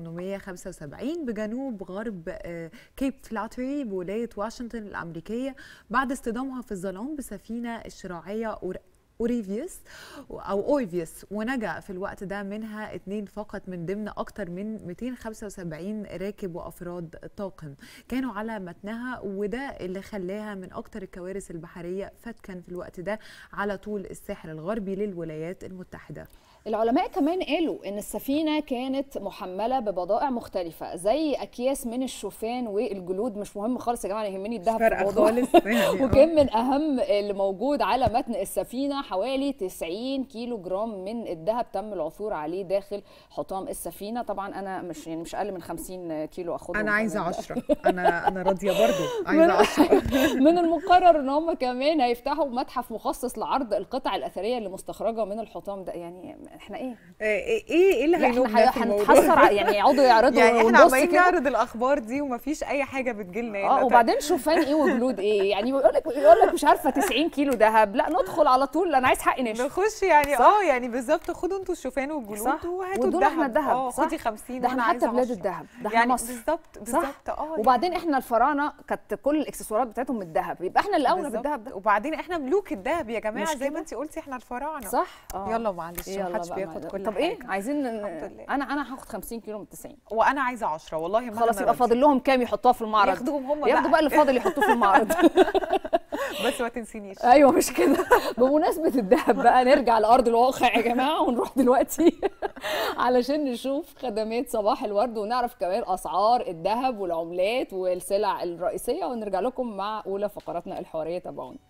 S1: 1875 بجنوب غرب آه، كيب فلاتري بولايه واشنطن الامريكيه بعد اصطدامها في الظلام بسفينه الشراعيه أور- اوريفيوس او اورفيوس ونجا في الوقت ده منها اتنين فقط من ضمن اكتر من 275 راكب وافراد طاقم كانوا على متنها وده اللي خلاها من اكتر الكوارث البحريه فتكا في الوقت ده على طول الساحل الغربي للولايات المتحده
S2: العلماء كمان قالوا ان السفينه كانت محمله ببضائع مختلفه زي اكياس من الشوفان والجلود مش مهم خالص يا جماعه أنا يهمني الذهب في
S1: فارقه
S2: الموضوع
S1: خالص يعني
S2: وكان من اهم اللي موجود على متن السفينه حوالي 90 كيلو جرام من الذهب تم العثور عليه داخل حطام السفينه طبعا انا مش يعني مش اقل من 50 كيلو اخدهم
S1: انا عايزه
S2: كمان.
S1: 10 انا انا راضيه برضو عايزه 10
S2: من المقرر ان هم كمان هيفتحوا متحف مخصص لعرض القطع الاثريه اللي مستخرجه من الحطام ده يعني احنا ايه
S1: ايه ايه ايه اللي
S2: لا
S1: هينوبنا في
S2: احنا
S1: الموضوع
S2: هنتحسر ع- يعني يقعدوا يعرضوا
S1: يعني احنا
S2: ونبص
S1: عمالين
S2: كده
S1: نعرض الاخبار دي ومفيش اي حاجه بتجيلنا
S2: اه وبعدين شوفان ايه وجلود ايه يعني يقول لك يقول لك مش عارفه 90 كيلو ذهب لا ندخل على طول انا عايز حقي نشف
S1: نخش يعني
S2: صح؟
S1: اه يعني بالظبط خدوا انتوا الشوفان
S2: صح.
S1: والجلود وهاتوا
S2: ودول احنا الذهب،
S1: اه
S2: صح؟
S1: خدي 50
S2: ده احنا
S1: وأنا
S2: حتى
S1: عايزة
S2: بلاد
S1: 10.
S2: الذهب ده احنا
S1: يعني
S2: مصر
S1: بالظبط
S2: صح
S1: بالظبط اه
S2: وبعدين احنا الفراعنه كانت كل الاكسسوارات بتاعتهم من الذهب يبقى احنا اللي اولى
S1: بالظبط.
S2: بالذهب ده
S1: وبعدين احنا ملوك الذهب يا جماعه
S2: مش
S1: زي ما
S2: كده؟
S1: انت قلتي احنا الفراعنه
S2: صح اه
S1: يلا معلش
S2: يلا
S1: محدش
S2: بقى
S1: بياخد
S2: معلش.
S1: كل
S2: طب
S1: حاجه
S2: ايه عايزين
S1: الحمد لله.
S2: انا انا هاخد 50 كيلو من 90
S1: وانا عايزه 10 والله ما
S2: خلاص
S1: أنا
S2: يبقى
S1: راضية.
S2: فاضل لهم كام يحطوها في المعرض
S1: ياخدوهم هم
S2: ياخدوا بقى اللي فاضل يحطوه في المعرض
S1: بس ما تنسينيش
S2: ايوه مش كده بمناسبه الذهب بقى نرجع لارض الواقع يا جماعه ونروح دلوقتي علشان نشوف خدمات صباح الورد ونعرف كمان اسعار الذهب والعملات والسلع الرئيسيه ونرجع لكم مع اولى فقراتنا الحواريه تابعونا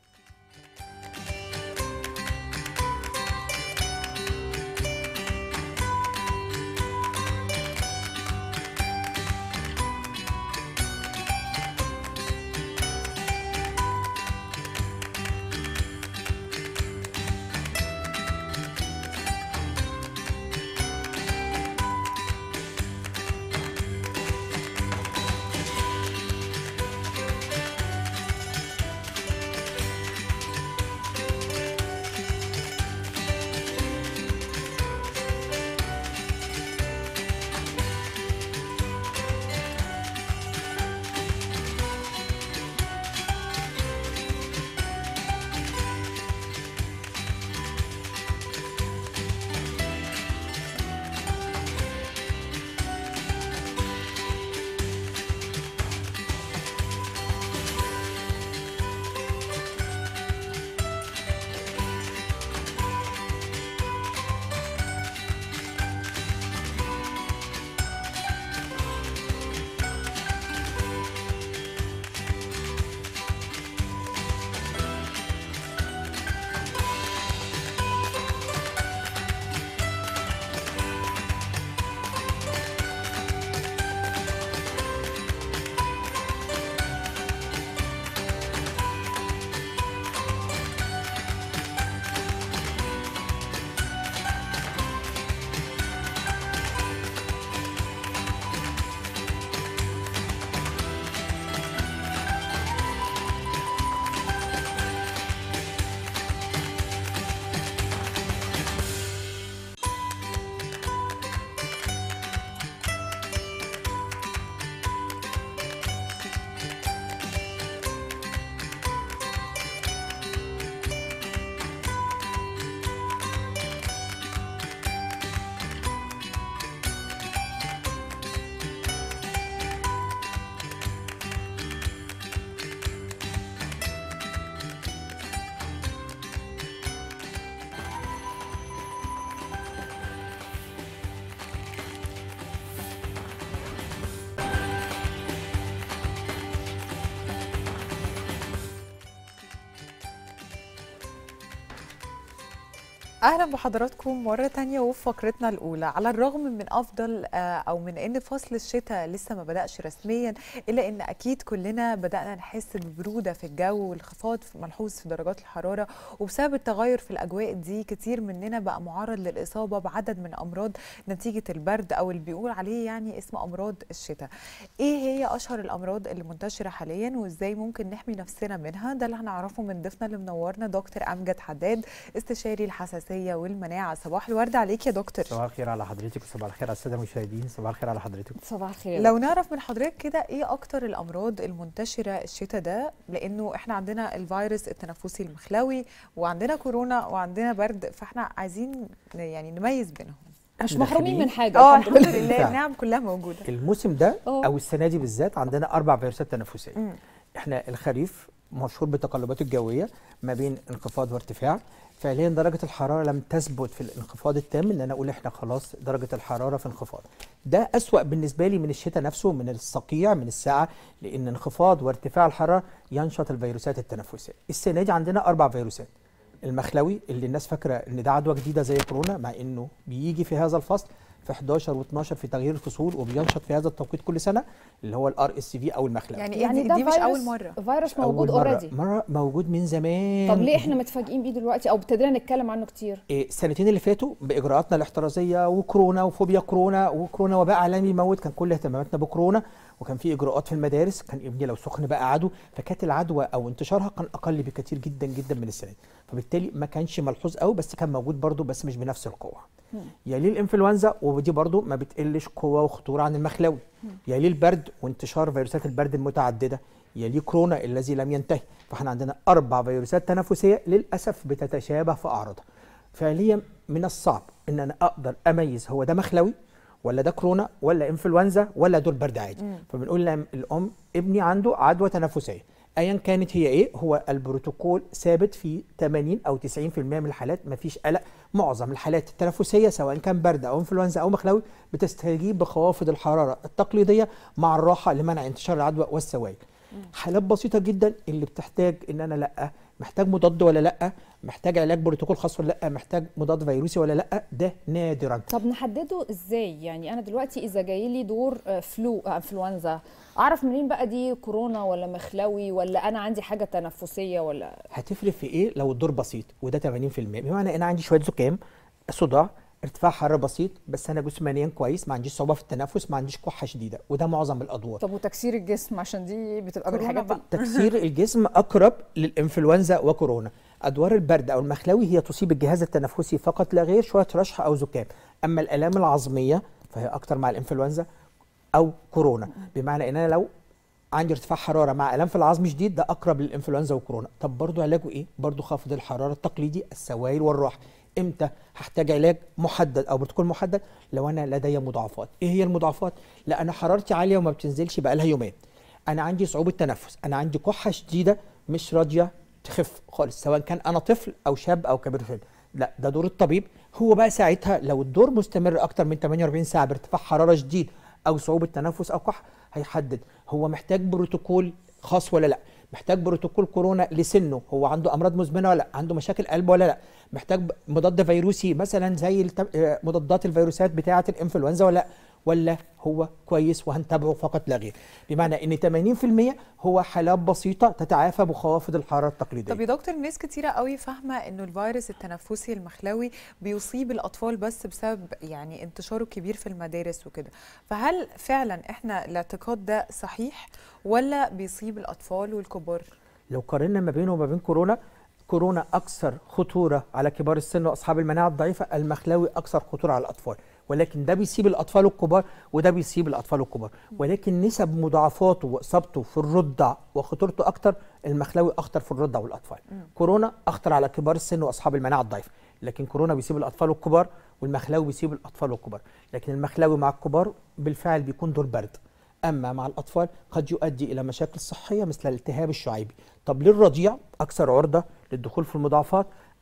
S1: اهلا بحضراتكم مره تانية وفي فقرتنا الاولى على الرغم من افضل آه، او من ان فصل الشتاء لسه ما بداش رسميا الا ان اكيد كلنا بدانا نحس ببروده في الجو وانخفاض ملحوظ في درجات الحراره وبسبب التغير في الاجواء دي كتير مننا بقى معرض للاصابه بعدد من امراض نتيجه البرد او اللي بيقول عليه يعني اسم امراض الشتاء ايه هي اشهر الامراض اللي منتشره حاليا وازاي ممكن نحمي نفسنا منها ده اللي هنعرفه من ضيفنا اللي منورنا دكتور امجد حداد استشاري الحساسيه والمناعه صباح الورد عليك يا دكتور
S5: صباح الخير على حضرتك وصباح الخير على الساده المشاهدين صباح الخير على حضرتك
S2: صباح الخير
S1: لو نعرف من حضرتك كده ايه اكتر الامراض المنتشره الشتاء ده لانه احنا عندنا الفيروس التنفسي المخلوي وعندنا كورونا وعندنا برد فاحنا عايزين ن- يعني نميز بينهم
S2: مش
S5: إحنا
S2: محرومين من
S5: داخلين-
S2: حاجه
S1: اه
S2: الحمد
S1: الحمد
S2: لله
S1: لله
S5: فعلا.
S1: النعم كلها موجوده
S5: الموسم ده
S2: أوه.
S5: او السنه دي بالذات عندنا اربع فيروسات تنفسيه
S1: مم.
S5: احنا الخريف مشهور بالتقلبات الجويه ما بين انخفاض وارتفاع فعليا درجه الحراره لم تثبت في الانخفاض التام ان انا اقول احنا خلاص درجه الحراره في انخفاض ده اسوا بالنسبه لي من الشتاء نفسه من الصقيع من الساعه لان انخفاض وارتفاع الحراره ينشط الفيروسات التنفسيه السنه دي عندنا اربع فيروسات المخلوي اللي الناس فاكره ان ده عدوى جديده زي كورونا مع انه بيجي في هذا الفصل في 11 و12 في تغيير الفصول وبينشط في هذا التوقيت كل سنه اللي هو الار اس في او المخلوي
S1: يعني,
S2: يعني
S1: يعني
S2: ده
S1: دي, دي مش
S2: فيروس-
S1: اول مره
S2: فيروس
S5: أول
S2: موجود
S5: مرة-
S2: اوريدي
S5: مره موجود من زمان
S2: طب ليه احنا متفاجئين بيه دلوقتي او ابتدينا نتكلم عنه كتير
S5: إيه، السنتين اللي فاتوا باجراءاتنا الاحترازيه وكورونا وفوبيا كورونا وكورونا وباء عالمي يموت كان كل اهتماماتنا بكورونا وكان في اجراءات في المدارس كان ابني لو سخن بقى عدو فكانت العدوى او انتشارها كان اقل بكثير جدا جدا من السنه دي فبالتالي ما كانش ملحوظ قوي بس كان موجود برضه بس مش بنفس القوه يليه الانفلونزا ودي برضه ما بتقلش قوه وخطوره عن المخلوي يليه البرد وانتشار فيروسات البرد المتعدده يليه كورونا الذي لم ينتهي فاحنا عندنا اربع فيروسات تنفسيه للاسف بتتشابه في اعراضها فعليا من الصعب ان انا اقدر اميز هو ده مخلوي ولا ده كورونا ولا انفلونزا ولا دول برد عادي فبنقول للام ابني عنده عدوى تنفسيه ايا كانت هي ايه هو البروتوكول ثابت في 80 او 90% من الحالات مفيش قلق معظم الحالات التنفسيه سواء كان برد او انفلونزا او مخلوي بتستجيب بخوافض الحراره التقليديه مع الراحه لمنع انتشار العدوى والسوائل حالات بسيطه جدا اللي بتحتاج ان انا لا محتاج مضاد ولا لا محتاج علاج بروتوكول خاص ولا لا محتاج مضاد فيروسي ولا لا ده نادرا
S2: طب نحدده ازاي يعني انا دلوقتي اذا جاي لي دور آه، فلو آه، انفلونزا اعرف منين بقى دي كورونا ولا مخلوي ولا انا عندي حاجه تنفسيه ولا
S5: هتفرق في ايه لو الدور بسيط وده 80% بمعنى انا عندي شويه زكام صداع ارتفاع حراره بسيط بس انا جسمانيا كويس ما عنديش صعوبه في التنفس ما عنديش كحه شديده وده معظم الادوار
S2: طب وتكسير الجسم عشان دي بتبقى
S1: كورونا
S2: بالحاجات
S1: بقى.
S5: تكسير الجسم اقرب للانفلونزا وكورونا ادوار البرد او المخلوي هي تصيب الجهاز التنفسي فقط لا غير شويه رشح او زكام اما الالام العظميه فهي اكتر مع الانفلونزا او كورونا بمعنى ان انا لو عندي ارتفاع حراره مع الام في العظم شديد ده اقرب للانفلونزا وكورونا طب برضو علاجه ايه برضو خفض الحراره التقليدي السوائل والراحه امتى هحتاج علاج محدد او بروتوكول محدد لو انا لدي مضاعفات ايه هي المضاعفات لا انا حرارتي عاليه وما بتنزلش بقى لها يومين انا عندي صعوبه تنفس انا عندي كحه شديده مش راضيه تخف خالص سواء كان انا طفل او شاب او كبير سن لا ده دور الطبيب هو بقى ساعتها لو الدور مستمر اكتر من 48 ساعه بارتفاع حراره شديد او صعوبه تنفس او كحه هيحدد هو محتاج بروتوكول خاص ولا لا محتاج بروتوكول كورونا لسنه هو عنده امراض مزمنه ولا لا عنده مشاكل قلب ولا لا محتاج ب- مضاد فيروسي مثلا زي الت- آه، مضادات الفيروسات بتاعه الانفلونزا ولا لا ولا هو كويس وهنتابعه فقط لا غير بمعنى ان 80% هو حالات بسيطه تتعافى بخوافض الحراره التقليديه
S1: طب يا دكتور ناس كتيرة قوي فاهمة انه الفيروس التنفسي المخلوي بيصيب الاطفال بس بسبب يعني انتشاره الكبير في المدارس وكده فهل فعلا احنا الاعتقاد ده صحيح ولا بيصيب الاطفال والكبار
S5: لو قارنا ما بينه وما بين كورونا كورونا اكثر خطوره على كبار السن واصحاب المناعه الضعيفه المخلاوي اكثر خطوره على الاطفال ولكن ده بيسيب الاطفال الكبار وده بيسيب الاطفال الكبار ولكن نسب مضاعفاته واصابته في الرضع وخطورته اكتر المخلاوي اخطر في الرضع والاطفال كورونا اخطر على كبار السن واصحاب المناعه الضعيفه لكن كورونا بيسيب الاطفال الكبار والمخلاوي بيسيب الاطفال الكبار لكن المخلاوي مع الكبار بالفعل بيكون دور برد اما مع الاطفال قد يؤدي الى مشاكل صحيه مثل الالتهاب الشعيبي طب للرضيع اكثر عرضه للدخول في المضاعفات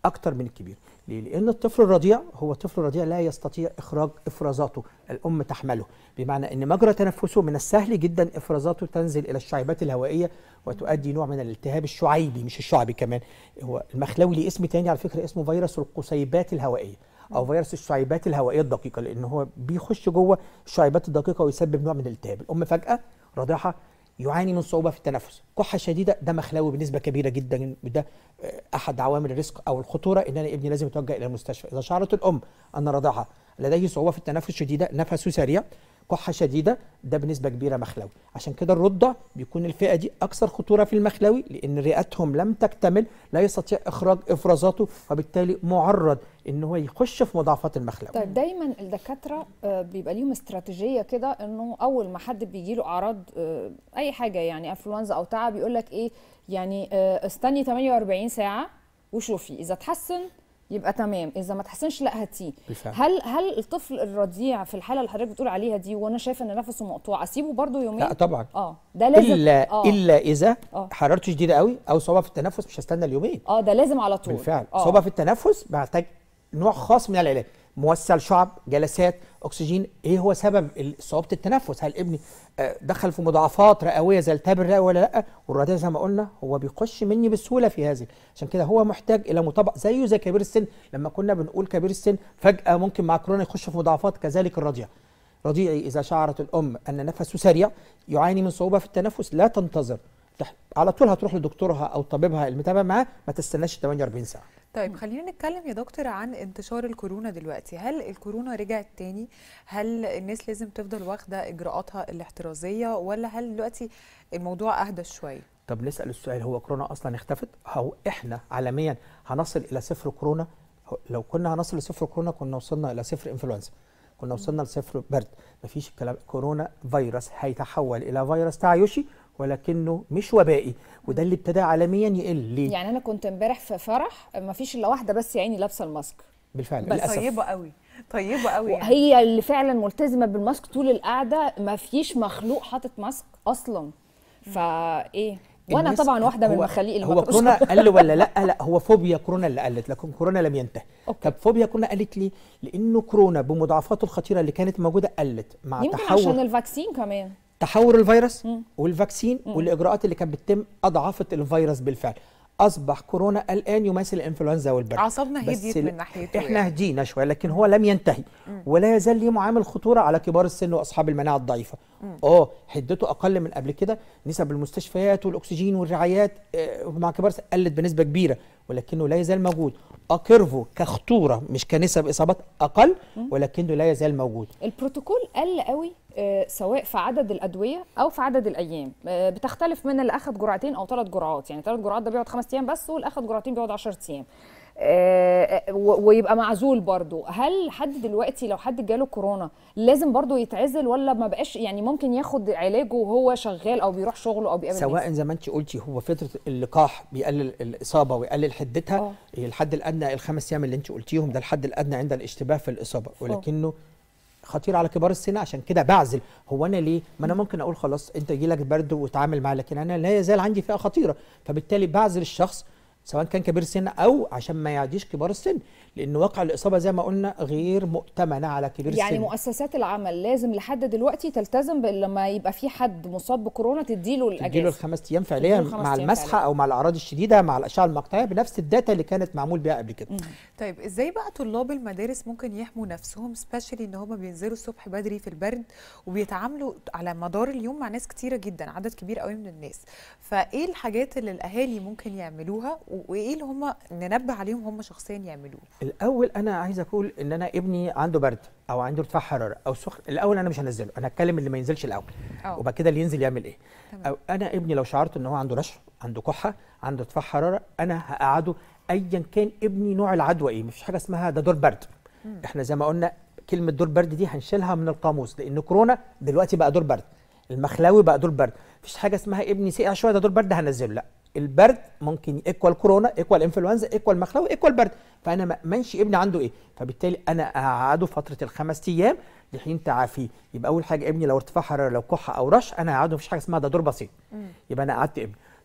S5: اكتر من الكبير ليه؟ لان الطفل الرضيع هو طفل رضيع لا يستطيع اخراج افرازاته الام تحمله بمعنى ان مجرى تنفسه من السهل جدا افرازاته تنزل الى الشعيبات الهوائيه وتؤدي نوع من الالتهاب الشعيبي مش الشعبي كمان هو المخلوي ليه اسم تاني على فكره اسمه فيروس القصيبات الهوائيه او فيروس الشعيبات الهوائيه الدقيقه لان هو بيخش جوه الشعيبات الدقيقه ويسبب نوع من الالتهاب الام فجاه رضيعها يعاني من صعوبه في التنفس كحه شديده ده مخلوي بنسبه كبيره جدا وده آه، احد عوامل الريسك او الخطوره ان انا ابني لازم يتوجه الى المستشفى اذا شعرت الام ان رضعها لديه صعوبه في التنفس شديده نفسه سريع كحه شديده ده بنسبه كبيره مخلوي عشان كده الرضع بيكون الفئه دي اكثر خطوره في المخلوي لان رئتهم لم تكتمل لا يستطيع اخراج افرازاته وبالتالي معرض ان هو يخش في مضاعفات المخلوي
S2: طيب دايما الدكاتره آه، بيبقى ليهم استراتيجيه كده انه اول ما حد بيجي له اعراض آه، اي حاجه يعني انفلونزا او تعب يقول لك ايه يعني آه، استني 48 ساعه وشوفي اذا تحسن يبقى تمام اذا ما تحسنش لا هاتيه
S5: بالفعل.
S2: هل هل الطفل الرضيع في الحاله اللي حضرتك بتقول عليها دي وانا شايفه ان نفسه مقطوع اسيبه برضو يومين
S5: لا طبعا
S2: اه ده لازم
S5: الا
S2: آه.
S5: الا اذا
S2: آه.
S5: حرارته شديده قوي او صعوبه في التنفس مش هستنى اليومين
S2: اه ده لازم على طول
S5: بالفعل
S2: آه.
S5: صعوبه في التنفس بحتاج نوع خاص من العلاج موسع شعب جلسات اكسجين ايه هو سبب ال- صعوبه التنفس هل ابني آه، دخل في مضاعفات رئويه زي التهاب الرئه ولا لا والرضيع زي ما قلنا هو بيخش مني بسهوله في هذه عشان كده هو محتاج الى متابعه زيه زي كبير السن لما كنا بنقول كبير السن فجاه ممكن مع كورونا يخش في مضاعفات كذلك الرضيع رضيعي اذا شعرت الام ان نفسه سريع يعاني من صعوبه في التنفس لا تنتظر تح- على طول هتروح لدكتورها او طبيبها المتابع معاه ما تستناش 48 ساعه
S1: طيب خلينا نتكلم يا دكتور عن انتشار الكورونا دلوقتي هل الكورونا رجعت تاني هل الناس لازم تفضل واخده اجراءاتها الاحترازيه ولا هل دلوقتي الموضوع اهدى شويه
S5: طب نسال السؤال هو كورونا اصلا اختفت هو احنا عالميا هنصل الى صفر كورونا هو- لو كنا هنصل لصفر كورونا كنا وصلنا الى صفر انفلونزا كنا وصلنا لصفر برد مفيش الكلام كورونا فيروس هيتحول الى فيروس تعايشي ولكنه مش وبائي وده اللي ابتدى عالميا يقل ليه
S2: يعني انا كنت امبارح في فرح ما فيش الا واحده بس يا عيني لابسه الماسك
S5: بالفعل
S2: بس
S5: للاسف
S1: طيبه قوي طيبه قوي يعني.
S2: هي اللي فعلا ملتزمه بالماسك طول القعده ما فيش مخلوق حاطط ماسك اصلا فايه وانا
S5: الناس-
S2: طبعا واحده من
S5: هو-
S2: المخاليق اللي
S5: هو
S2: ما
S5: كورونا قل ولا لا لا هو فوبيا كورونا اللي قلت لكن كورونا لم ينتهي
S2: أوكي.
S5: طب فوبيا كورونا قلت ليه لانه كورونا بمضاعفاته الخطيره اللي كانت موجوده قلت مع
S2: يمكن
S5: تحول
S2: عشان الفاكسين كمان
S5: تحور الفيروس
S2: مم.
S5: والفاكسين والاجراءات اللي كانت بتتم اضعفت الفيروس بالفعل اصبح كورونا الان يماثل الانفلونزا والبرد
S1: اعصابنا
S5: بس
S1: هديت
S5: ال-
S1: من ناحيته
S5: احنا
S1: يعني.
S5: هدينا شويه لكن هو لم ينتهي ولا يزال ليه معامل خطوره على كبار السن واصحاب المناعه الضعيفه اه حدته اقل من قبل كده نسب المستشفيات والاكسجين والرعايات آه، مع كبار السن قلت بنسبه كبيره ولكنه لا يزال موجود اكيرفو كخطوره مش كنسب اصابات اقل ولكنه لا يزال موجود
S2: البروتوكول قل قوي آه، سواء في عدد الادويه او في عدد الايام آه، بتختلف من اللي اخد جرعتين او ثلاث جرعات يعني ثلاث جرعات ده بيقعد خمس ايام بس واللي اخد جرعتين بيقعد 10 ايام آه، و- ويبقى معزول برضو هل حد دلوقتي لو حد جاله كورونا لازم برضو يتعزل ولا ما بقاش يعني ممكن ياخد علاجه وهو شغال او بيروح شغله او بيقابل
S5: سواء
S2: ناس؟
S5: زي ما انت قلتي هو فتره اللقاح بيقلل الاصابه ويقلل حدتها
S2: آه.
S5: هي الحد الادنى الخمس ايام اللي انت قلتيهم ده الحد الادنى عند الاشتباه في الاصابه ولكنه خطير على كبار السن عشان كده بعزل هو انا ليه ما انا ممكن اقول خلاص انت يجي لك برد وتعامل معاه لكن انا لا يزال عندي فئه خطيره فبالتالي بعزل الشخص سواء كان كبير السن او عشان ما يعديش كبار السن لان واقع الاصابه زي ما قلنا غير مؤتمنه على كبير
S2: يعني
S5: السن
S2: مؤسسات العمل لازم لحد دلوقتي تلتزم بال- لما يبقى في حد مصاب بكورونا تديله
S5: تديله
S2: الاجازه
S5: الخمس ايام فعليا
S2: تديله الخمس
S5: مع
S2: أيام
S5: المسحه
S2: فعلياً.
S5: او مع الاعراض الشديده مع الاشعه المقطعيه بنفس الداتا اللي كانت معمول بيها قبل كده
S1: طيب ازاي بقى طلاب المدارس ممكن يحموا نفسهم سبيشالي ان هم بينزلوا الصبح بدري في البرد وبيتعاملوا على مدار اليوم مع ناس كتيره جدا عدد كبير قوي من الناس فايه الحاجات اللي الاهالي ممكن يعملوها و- وايه اللي هم ننبه عليهم هم شخصيا يعملوه
S5: الاول انا عايز اقول ان انا ابني عنده برد او عنده ارتفاع حراره او سخن الاول انا مش هنزله انا هتكلم اللي ما ينزلش الاول
S1: أه.
S5: وبعد كده اللي ينزل يعمل ايه
S1: تمام.
S5: او انا ابني لو شعرت ان هو عنده رشح عنده كحه عنده ارتفاع حراره انا هقعده ايا كان ابني نوع العدوى ايه مفيش حاجه اسمها ده دور برد احنا زي ما قلنا كلمه دور برد دي هنشيلها من القاموس لان كورونا دلوقتي بقى دور برد المخلاوي بقى دور برد مفيش حاجه اسمها ابني سقع شويه ده دور برد هنزله لا البرد ممكن ايكوال كورونا ايكوال انفلونزا ايكوال مخلاوي ايكوال برد فانا ما منش ابني عنده ايه فبالتالي انا اقعده فتره الخمس ايام لحين تعافيه يبقى اول حاجه ابني لو ارتفاع حراره لو كحه او رش انا هقعده مفيش حاجه اسمها ده دور بسيط يبقى انا قعدت ابني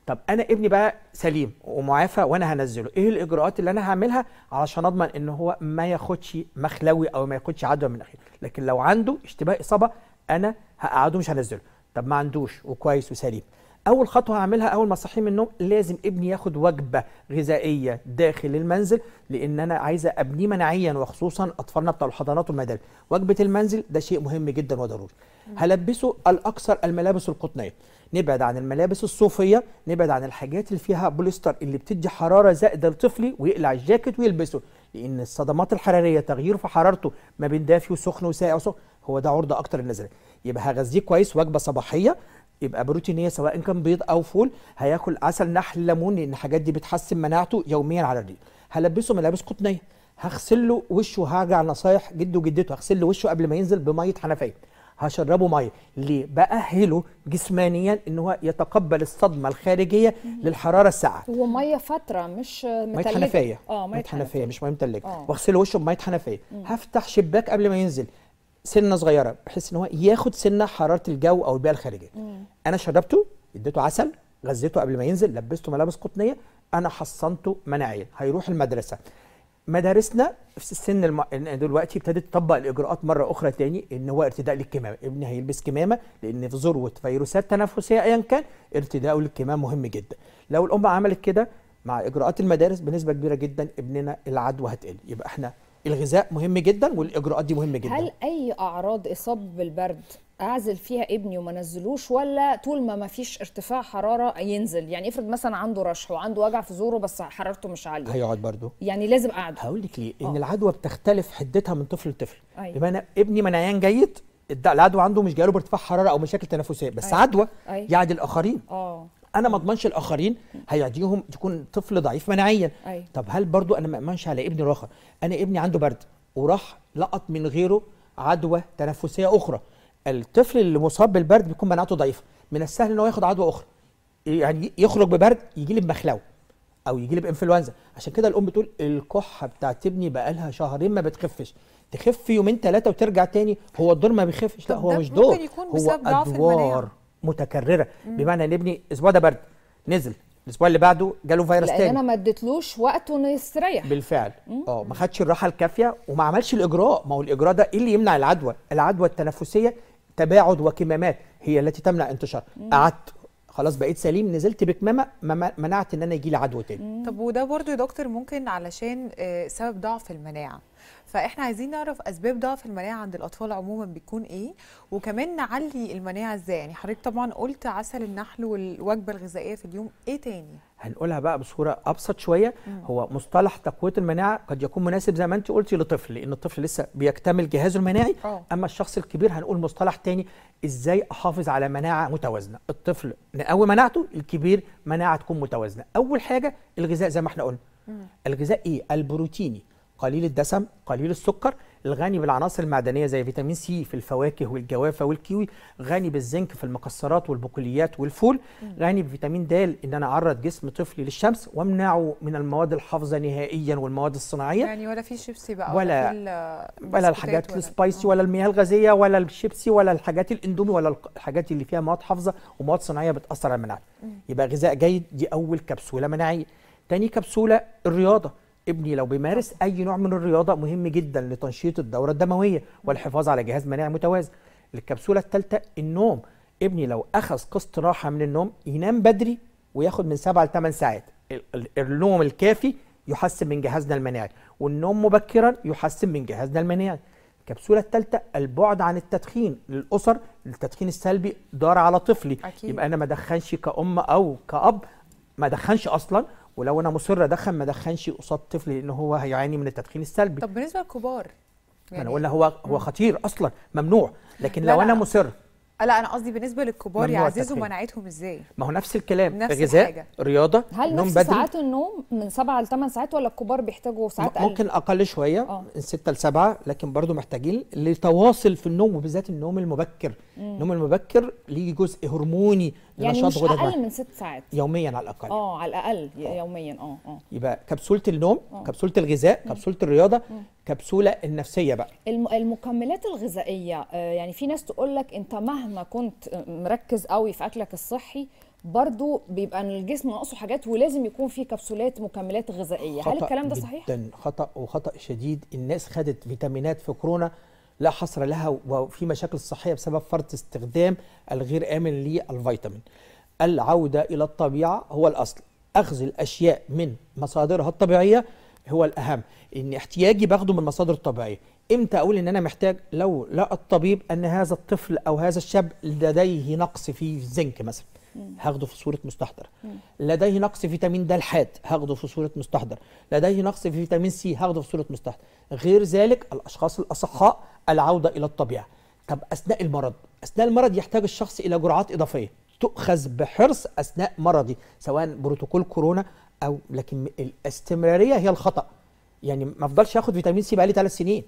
S5: طب انا ابني بقى سليم ومعافى وانا هنزله ايه الاجراءات اللي انا هعملها علشان اضمن ان هو ما ياخدش مخلوي او ما ياخدش عدوى من الاخير لكن لو عنده اشتباه اصابه انا هقعده مش هنزله طب ما عندوش وكويس وسليم اول خطوه هعملها اول ما اصحيه من النوم لازم ابني ياخد وجبه غذائيه داخل المنزل لان انا عايزه ابنيه مناعيا وخصوصا اطفالنا بتوع الحضانات والمدارس وجبه المنزل ده شيء مهم جدا وضروري هلبسه الاكثر الملابس القطنيه نبعد عن الملابس الصوفيه نبعد عن الحاجات اللي فيها بوليستر اللي بتدي حراره زائده لطفلي ويقلع الجاكيت ويلبسه لان الصدمات الحراريه تغيير في حرارته ما بين دافي وسخن وساقع وسخن هو ده عرضه اكتر للنزلات يبقى هغذيه كويس وجبه صباحيه يبقى بروتينيه سواء كان بيض او فول هياكل عسل نحل ليمون لان الحاجات دي بتحسن مناعته يوميا على الريق هلبسه ملابس قطنيه هغسل له وشه هرجع نصايح جده وجدته هغسل له وشه قبل ما ينزل بميه حنفيه هشربه ميه ليه باهله جسمانيا ان هو يتقبل الصدمه الخارجيه للحراره الساقعه
S2: هو ميه فتره مش
S5: ميه
S2: متلجة.
S5: حنفيه
S2: اه ميه
S5: حنفيه مش ميه متلجه
S2: آه.
S5: واغسله وشه بميه حنفيه هفتح شباك قبل ما ينزل سنه صغيره بحيث ان هو ياخد سنه حراره الجو او البيئه الخارجيه انا شربته اديته عسل غذيته قبل ما ينزل لبسته ملابس قطنيه انا حصنته مناعيا هيروح المدرسه مدارسنا في السن الم... إن دلوقتي ابتدت تطبق الاجراءات مره اخرى تاني ان هو ارتداء للكمامه ابني هيلبس كمامه لان في ذروه فيروسات تنفسيه ايا كان ارتداءه للكمامه مهم جدا لو الام عملت كده مع اجراءات المدارس بنسبه كبيره جدا ابننا العدوى هتقل يبقى احنا الغذاء مهم جدا والاجراءات دي مهمه جدا
S2: هل اي اعراض اصابه بالبرد اعزل فيها ابني وما نزلوش ولا طول ما ما فيش ارتفاع حراره ينزل يعني افرض مثلا عنده رشح وعنده وجع في زوره بس حرارته مش عاليه
S5: هيقعد برضه
S2: يعني لازم اقعد
S5: هقول لك ليه ان
S2: آه.
S5: العدوى بتختلف حدتها من طفل لطفل
S2: أيوة.
S5: بمعنى ابني مناعيا جيد الد- العدوى عنده مش جاله بارتفاع حراره او مشاكل تنفسيه بس
S2: أيوة.
S5: عدوى
S2: أيوة.
S5: يعدي الاخرين
S2: اه
S5: انا ما اضمنش الاخرين هيعديهم يكون طفل ضعيف مناعيا
S2: أيوة.
S5: طب هل برضو انا ما امنش على ابني الاخر انا ابني عنده برد وراح لقط من غيره عدوى تنفسيه اخرى الطفل اللي مصاب بالبرد بيكون مناعته ضعيفه من السهل ان هو ياخد عدوى اخرى يعني يخرج ببرد يجي لي بمخلوه او يجي لي بانفلونزا عشان كده الام بتقول الكحه بتاعت ابني بقى لها شهرين ما بتخفش تخف يومين ثلاثه وترجع تاني هو الدور ما بيخفش لا
S1: طب
S5: هو
S1: ده
S5: مش
S1: ممكن
S5: دور
S1: يكون
S5: هو
S1: بسبب ضعف
S5: ادوار
S1: المناعة.
S5: متكرره بمعنى ان ابني الاسبوع ده برد نزل الاسبوع اللي بعده جاله فيروس
S2: لان
S5: تاني
S2: انا ما اديتلوش وقت انه يستريح
S5: بالفعل اه ما خدش الراحه الكافيه وما عملش الاجراء ما هو الاجراء ده ايه اللي يمنع العدوى العدوى التنفسيه تباعد وكمامات هي التي تمنع انتشار قعدت خلاص بقيت سليم نزلت بكمامه ما- منعت ان انا يجي لي عدوى تاني
S1: طب وده برضو يا دكتور ممكن علشان آه، سبب ضعف المناعة فاحنا عايزين نعرف اسباب ضعف المناعة عند الاطفال عموما بيكون ايه وكمان نعلي المناعة ازاي يعني حضرتك طبعا قلت عسل النحل والوجبة الغذائية في اليوم ايه تاني
S5: هنقولها بقى بصوره ابسط شويه هو مصطلح تقويه المناعه قد يكون مناسب زي ما انت قلتي لطفل لان الطفل لسه بيكتمل جهازه المناعي
S1: اه.
S5: اما الشخص الكبير هنقول مصطلح تاني ازاي احافظ على مناعه متوازنه الطفل نقوي مناعته الكبير مناعه تكون متوازنه اول حاجه الغذاء زي ما احنا قلنا الغذاء ايه البروتيني قليل الدسم قليل السكر الغني بالعناصر المعدنيه زي فيتامين سي في الفواكه والجوافه والكيوي غني بالزنك في المكسرات والبقوليات والفول غني بفيتامين د ان انا اعرض جسم طفلي للشمس وامنعه من المواد الحافظه نهائيا والمواد الصناعيه
S1: يعني ولا في شيبسي بقى
S5: ولا-
S1: في ال-
S5: ولا الحاجات
S1: بسكوتات
S5: السبايسي ولا المياه الغازيه ولا الشيبسي ولا الحاجات الاندومي ولا الق- الحاجات اللي فيها مواد حافظه ومواد صناعيه بتاثر على المناعه يبقى غذاء جيد دي اول كبسوله مناعيه تاني كبسوله الرياضه ابني لو بيمارس اي نوع من الرياضه مهم جدا لتنشيط الدوره الدمويه والحفاظ على جهاز مناعي متوازن الكبسوله الثالثه النوم ابني لو اخذ قسط راحه من النوم ينام بدري وياخد من 7 ل 8 ساعات ال- ال- النوم الكافي يحسن من جهازنا المناعي والنوم مبكرا يحسن من جهازنا المناعي الكبسوله الثالثه البعد عن التدخين للاسر التدخين السلبي ضار على طفلي
S1: أكيد.
S5: يبقى انا ما ادخنش كأم او كأب ما ادخنش اصلا ولو انا مصر ادخن ما ادخنش قصاد طفلي لان هو هيعاني من التدخين السلبي
S1: طب بالنسبة للكبار
S5: انا قلنا هو هو خطير اصلا ممنوع لكن
S1: لا،
S5: لو
S1: لا.
S5: انا مصر
S1: لا انا قصدي بالنسبة للكبار
S5: ممنوع
S1: يعززوا
S5: التدخين.
S1: مناعتهم ازاي
S5: ما هو نفس الكلام
S1: نفس
S5: غذاء
S1: الحاجة.
S5: رياضه
S2: هل
S5: نوم
S2: نفس
S5: بدري
S2: ساعات النوم من 7 ل 8 ساعات ولا الكبار بيحتاجوا ساعات اقل
S5: ممكن اقل شويه
S2: آه.
S5: من 6 ل 7 لكن برضو محتاجين لتواصل في النوم وبالذات النوم المبكر النوم المبكر ليه جزء هرموني
S2: يعني
S5: لنشاط
S2: مش
S5: غدد
S2: اقل
S5: الدماغ.
S2: من 6 ساعات
S5: يوميا على الاقل
S2: اه على الاقل يوميا اه اه
S5: يبقى كبسوله النوم كبسوله الغذاء كبسوله الرياضه كبسوله النفسيه بقى
S2: الم- المكملات الغذائيه آه، يعني في ناس تقول لك انت مهما كنت آه، مركز قوي في اكلك الصحي برضو بيبقى إن الجسم ناقصه حاجات ولازم يكون فيه كبسولات مكملات غذائيه هل
S5: خطأ
S2: الكلام ده صحيح
S5: جدا خطا وخطا شديد الناس خدت فيتامينات في كورونا لا حصر لها وفي مشاكل صحيه بسبب فرط استخدام الغير امن للفيتامين العوده الى الطبيعه هو الاصل اخذ الاشياء من مصادرها الطبيعيه هو الاهم ان احتياجي باخده من مصادر طبيعيه امتى اقول ان انا محتاج لو لقى الطبيب ان هذا الطفل او هذا الشاب لديه نقص في الزنك مثلا هاخده في صوره مستحضر لديه نقص فيتامين د الحاد هاخده في صوره مستحضر لديه نقص في فيتامين سي هاخده في صوره مستحضر غير ذلك الاشخاص الاصحاء العوده الى الطبيعه طب اثناء المرض اثناء المرض يحتاج الشخص الى جرعات اضافيه تؤخذ بحرص اثناء مرضي سواء بروتوكول كورونا او لكن الاستمراريه هي الخطا يعني ما افضلش اخد فيتامين سي بقالي ثلاث سنين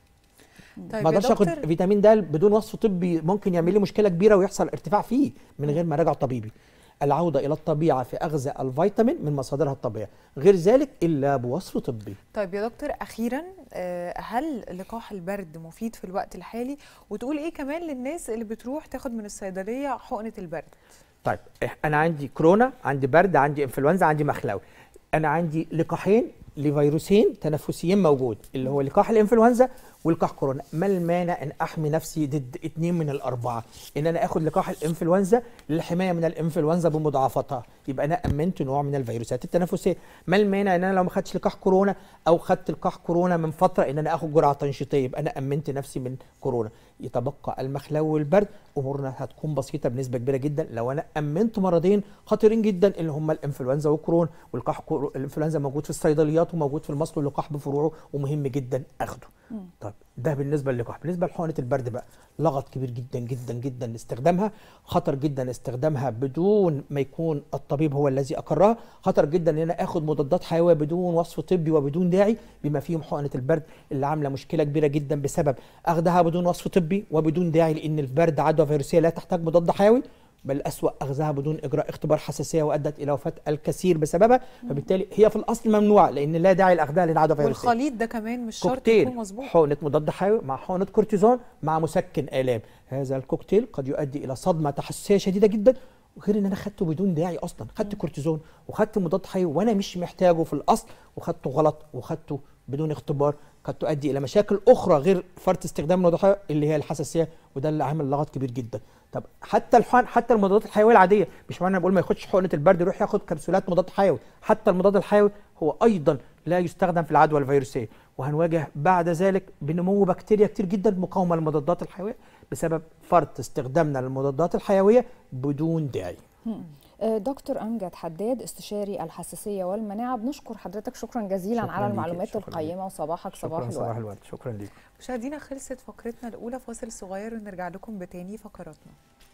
S1: طيب
S5: ما
S1: يا
S5: اقدرش اخد
S1: دكتور
S5: فيتامين د بدون وصف طبي ممكن يعمل لي مشكله كبيره ويحصل ارتفاع فيه من غير ما اراجع طبيبي العوده الى الطبيعه في اخذ الفيتامين من مصادرها الطبيعيه غير ذلك الا بوصف طبي
S1: طيب يا دكتور اخيرا آه، هل لقاح البرد مفيد في الوقت الحالي وتقول ايه كمان للناس اللي بتروح تاخد من الصيدليه حقنه البرد
S5: طيب إح- انا عندي كورونا عندي برد عندي انفلونزا عندي مخلوي انا عندي لقاحين لفيروسين تنفسيين موجود اللي هو لقاح الانفلونزا ولقاح كورونا ما المانع ان احمي نفسي ضد اتنين من الاربعه ان انا اخد لقاح الانفلونزا للحمايه من الانفلونزا بمضاعفتها يبقى انا امنت نوع من الفيروسات التنفسيه ما المانع ان انا لو ما خدتش لقاح كورونا او خدت لقاح كورونا من فتره ان انا اخد جرعه تنشيطيه يبقى انا امنت نفسي من كورونا يتبقى المخلوي والبرد امورنا هتكون بسيطه بنسبه كبيره جدا لو انا امنت مرضين خطيرين جدا اللي هم الانفلونزا والكورونا واللقاح كورو- الانفلونزا موجود في الصيدليات وموجود في المصل واللقاح بفروعه ومهم جدا اخده طيب ده بالنسبه للقاح بالنسبه لحقنه البرد بقى لغط كبير جدا جدا جدا استخدامها خطر جدا استخدامها بدون ما يكون الطبيب هو الذي اقرها خطر جدا ان انا اخد مضادات حيويه بدون وصف طبي وبدون داعي بما فيهم حقنه البرد اللي عامله مشكله كبيره جدا بسبب اخذها بدون وصف طبي وبدون داعي لان البرد عدوى فيروسيه لا تحتاج مضاد حيوي بل أسوأ أخذها بدون إجراء اختبار حساسية وأدت إلى وفاة الكثير بسببها فبالتالي هي في الأصل ممنوعة لأن لا داعي لأخذها للعدوى فيروسية
S1: والخليط ده كمان مش شرط
S5: كوكتيل
S1: يكون مظبوط
S5: حقنه مضاد حيوي مع حقنه كورتيزون مع مسكن الام هذا الكوكتيل قد يؤدي الى صدمه تحسسيه شديده جدا غير ان انا خدته بدون داعي اصلا خدت كورتيزون وخدت مضاد حيوي وانا مش محتاجه في الاصل وخدته غلط وخدته بدون اختبار قد تؤدي الى مشاكل اخرى غير فرط استخدام المضاد الحيوي اللي هي الحساسيه وده اللي عامل لغط كبير جدا طب حتى الحقن حتى المضادات الحيويه العاديه مش معنى بقول ما ياخدش حقنه البرد يروح ياخد كبسولات مضاد حيوي حتى المضاد الحيوي هو ايضا لا يستخدم في العدوى الفيروسيه وهنواجه بعد ذلك بنمو بكتيريا كتير جدا مقاومه للمضادات الحيويه بسبب فرط استخدامنا للمضادات الحيويه بدون داعي
S2: آه، دكتور امجد حداد استشاري الحساسيه والمناعه بنشكر حضرتك شكرا جزيلا
S5: شكراً
S2: على
S5: ليكي،
S2: المعلومات
S5: شكراً
S2: القيمه وصباحك صباح
S5: شكرا
S2: الورد
S5: صباح الورد شكرا ليك
S1: مشاهدينا خلصت فقرتنا الاولى فاصل صغير ونرجع لكم بتاني فقراتنا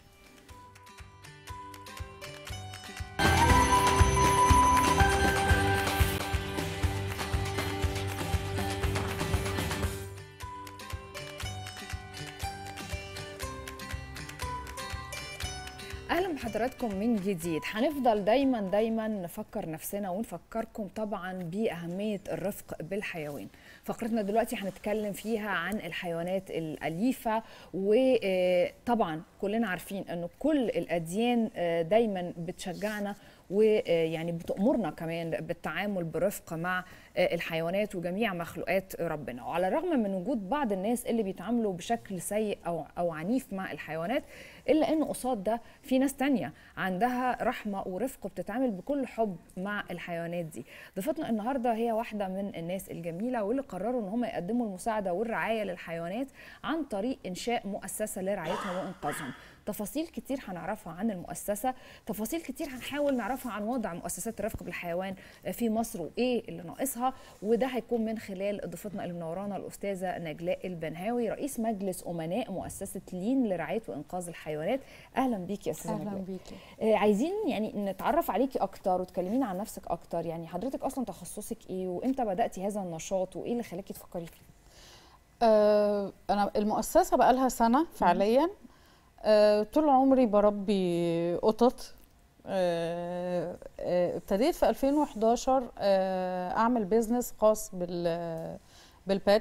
S2: اهلا بحضراتكم من جديد هنفضل دايما دايما نفكر نفسنا ونفكركم طبعا باهميه الرفق بالحيوان فقرتنا دلوقتي هنتكلم فيها عن الحيوانات الاليفه وطبعا كلنا عارفين انه كل الاديان آه، دايما بتشجعنا ويعني بتأمرنا كمان بالتعامل برفق مع آه، الحيوانات وجميع مخلوقات ربنا وعلى الرغم من وجود بعض الناس اللي بيتعاملوا بشكل سيء او او عنيف مع الحيوانات الا انه قصاد ده في ناس تانية عندها رحمه ورفق وبتتعامل بكل حب مع الحيوانات دي ضيفتنا النهارده هي واحده من الناس الجميله واللي قرروا ان هم يقدموا المساعده والرعايه للحيوانات عن طريق انشاء مؤسسه لرعايتهم وانقاذهم تفاصيل كتير هنعرفها عن المؤسسه تفاصيل كتير هنحاول نعرفها عن وضع مؤسسات الرفق بالحيوان في مصر وايه اللي ناقصها وده هيكون من خلال ضيفتنا اللي منورانا الاستاذه نجلاء البنهاوي رئيس مجلس امناء مؤسسه لين لرعايه وانقاذ الحيوانات اهلا بيكي يا استاذه
S6: اهلا
S2: نجلاء
S6: بيكي
S2: آه، عايزين يعني نتعرف عليكي اكتر وتكلمينا عن نفسك اكتر يعني حضرتك اصلا تخصصك ايه وامتى بداتي هذا النشاط وايه اللي خلاكي تفكري فيه
S6: آه انا المؤسسه بقى لها سنه فعليا آه طول عمري بربي قطط آه، آه، ابتديت في 2011 آه، اعمل بيزنس خاص بال بالباتس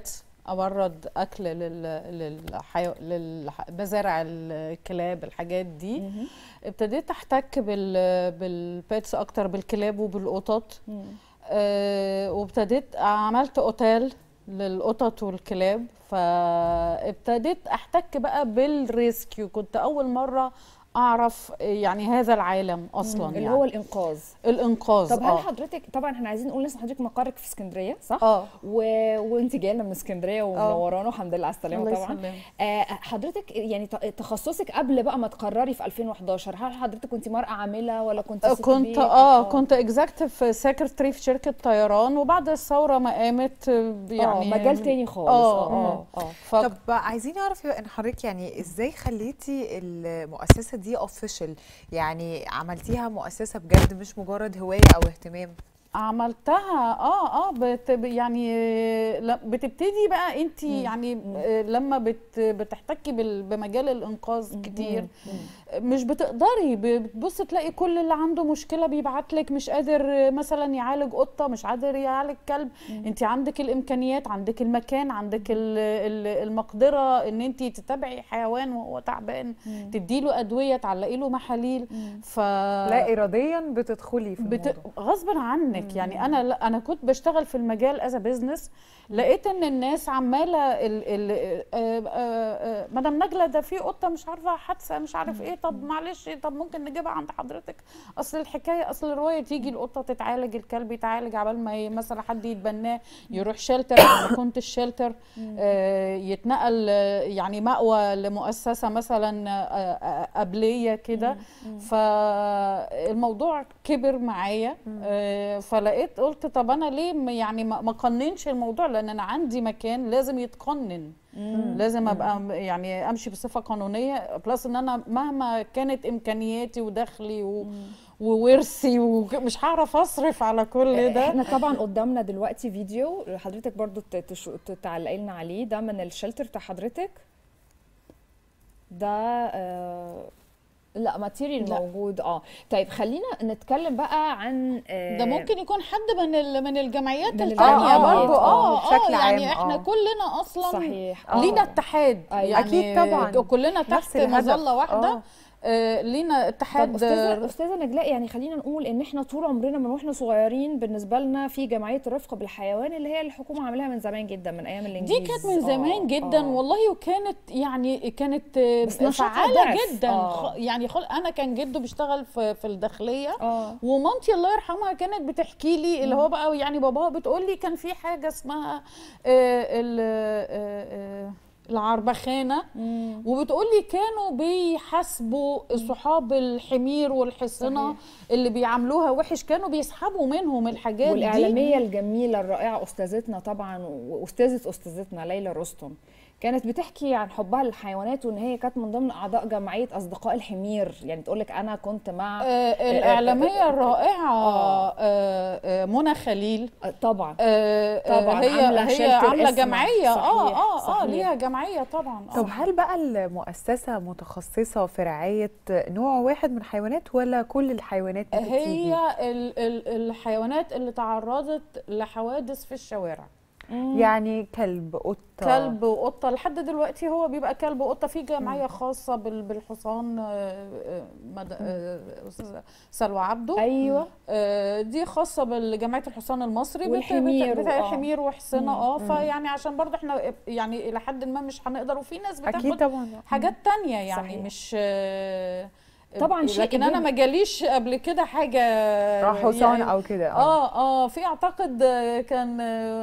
S6: اورد اكل لل للحيو... للمزارع الكلاب الحاجات دي
S2: مهم.
S6: ابتديت احتك بال بالبيتس اكتر بالكلاب وبالقطط
S2: مم.
S6: آه، وابتديت عملت اوتيل للقطط والكلاب فابتديت احتك بقى بالريسكيو كنت اول مره اعرف يعني هذا العالم اصلا
S2: اللي
S6: يعني
S2: هو الانقاذ
S6: الانقاذ
S2: طب هل
S6: اه
S2: حضرتك طبعا احنا عايزين نقول لسه حضرتك مقرك في اسكندريه صح؟
S6: اه
S2: و... وانت جايه لنا من اسكندريه ومنورانا الحمد لله على السلامه
S6: الله
S2: طبعا
S6: يسلمك.
S2: آه حضرتك يعني ت- تخصصك قبل بقى ما تقرري في 2011 هل حضرتك كنت مرأة عامله ولا كنت ست
S6: كنت
S2: بيت؟
S6: اه كنت اكزكتيف سكرتري في شركه طيران وبعد الثوره ما قامت آه،
S2: يعني
S6: يعني
S2: مجال تاني خالص
S6: آه،
S2: اه اه
S6: ف...
S1: طب عايزين نعرف ان حضرتك يعني ازاي خليتي المؤسسه دي اوفيشال يعني عملتيها مؤسسه بجد مش مجرد هوايه او اهتمام
S6: عملتها اه اه بت يعني لا بتبتدي بقى انت يعني آه، لما بت بتحتكي بال- بمجال الانقاذ كتير مش بتقدري ب- بتبص تلاقي كل اللي عنده مشكله بيبعت لك مش قادر آه، مثلا يعالج قطه مش قادر يعالج كلب انت عندك الامكانيات عندك المكان عندك ال- ال- المقدره ان انت تتابعي حيوان وهو تعبان تديله ادويه تعلقي له محاليل ف
S1: لا اراديا بتدخلي في
S6: بت...
S1: الموضوع
S6: غصبا عنك يعني انا لا انا كنت بشتغل في المجال از بزنس لقيت ان الناس عماله ال... ال... آه، آه، آه، مدام نجله ده في قطه مش عارفه حادثه مش عارف ايه طب معلش طب ممكن نجيبها عند حضرتك اصل الحكايه اصل الروايه تيجي القطه تتعالج الكلب يتعالج عبال ما ي- مثلا حد يتبناه يروح شيلتر انا كنت الشيلتر آه، يتنقل آه، يعني مأوى لمؤسسه مثلا آه، آه، قبليه كده فالموضوع كبر معايا آه، فلقيت قلت طب انا ليه م- يعني ما ما قننش الموضوع لان انا عندي مكان لازم يتقنن لازم ابقى م- يعني امشي بصفه قانونيه بلس ان انا مهما كانت امكانياتي ودخلي و... وورثي ومش هعرف اصرف على كل ده
S2: احنا طبعا قدامنا دلوقتي فيديو حضرتك برضو ت- تش- تعلقي لنا عليه ده من الشلتر بتاع حضرتك ده آه لا ماتيريال
S6: لا.
S2: موجود اه طيب خلينا نتكلم بقى عن آه
S6: ده ممكن يكون حد من ال- من الجمعيات
S2: من
S6: التانية
S2: الجمعيات،
S6: برضه
S2: آه،
S6: اه اه
S1: بشكل
S6: يعني
S1: عام،
S6: احنا
S1: آه.
S6: كلنا اصلا
S2: صحيح
S6: لينا
S2: آه.
S6: اتحاد
S2: أيوة.
S6: يعني
S1: أكيد طبعاً.
S6: كلنا
S1: نفس
S6: تحت
S1: الهدف.
S6: مظله واحده
S1: آه.
S6: آه لينا
S2: طب
S6: اتحاد
S2: استاذه استاذه نجلاء يعني خلينا نقول ان احنا طول عمرنا من واحنا صغيرين بالنسبه لنا في جمعيه الرفق بالحيوان اللي هي الحكومه عاملاها من زمان جدا من ايام الانجليز
S6: دي كانت من
S2: آه،
S6: زمان جدا
S2: آه.
S6: والله وكانت يعني كانت آه،
S2: بس نشاطها
S6: فعاله
S2: ضعف.
S6: جدا
S2: آه.
S6: خ- يعني خل انا كان جده بيشتغل في في الداخليه
S2: اه
S6: ومامتي الله يرحمها كانت بتحكي لي اللي هو بقى يعني باباها بتقول لي كان في حاجه اسمها آه، ال- آه، آه، العربخانه
S2: مم.
S6: وبتقول لي كانوا بيحاسبوا صحاب الحمير والحصنه اللي بيعاملوها وحش كانوا بيسحبوا منهم الحاجات دي
S2: والاعلاميه الجميله الرائعه استاذتنا طبعا واستاذه استاذتنا ليلى رستم كانت بتحكي عن حبها للحيوانات وان هي كانت من ضمن اعضاء جمعيه اصدقاء الحمير يعني تقول لك انا كنت مع
S6: آه الإعلامية الرائعة آه آه منى خليل
S2: آه، طبعا
S6: آه آه،
S2: طبعاً،
S6: هي
S2: عاملة
S6: هي
S2: shelter
S6: عاملة
S2: اسمها.
S6: جمعية اه
S2: صحيح،
S6: اه اه
S2: صحيح.
S6: ليها جمعية طبعا
S1: طب
S6: آه.
S1: هل بقى المؤسسه متخصصه في رعايه نوع واحد من الحيوانات ولا كل الحيوانات ممكن تيجي؟
S6: هي ال ال الحيوانات اللي تعرضت لحوادث في الشوارع
S1: يعني كلب قطه
S6: كلب وقطه لحد دلوقتي هو بيبقى كلب وقطه في جمعيه خاصه بال- بالحصان آه، آه، مد- آه، استاذه سلوى عبده
S2: ايوه
S6: آه، دي خاصه بجمعيه الحصان المصري بت-
S2: والحمير
S6: بت-
S2: و-
S6: بتاع
S2: آه.
S6: حمير وحصنه اه فيعني عشان برضه احنا يعني الى حد ما مش هنقدر وفي ناس
S1: اكيد
S6: بتاخد
S1: طبعا
S6: حاجات تانية يعني
S2: صحيح.
S6: مش آه،
S2: طبعاً شيء
S6: لكن انا
S2: إيجابي.
S6: ما جاليش قبل كده حاجه
S1: آه، حصان
S6: يعني
S1: او كده
S6: اه اه في اعتقد آه، كان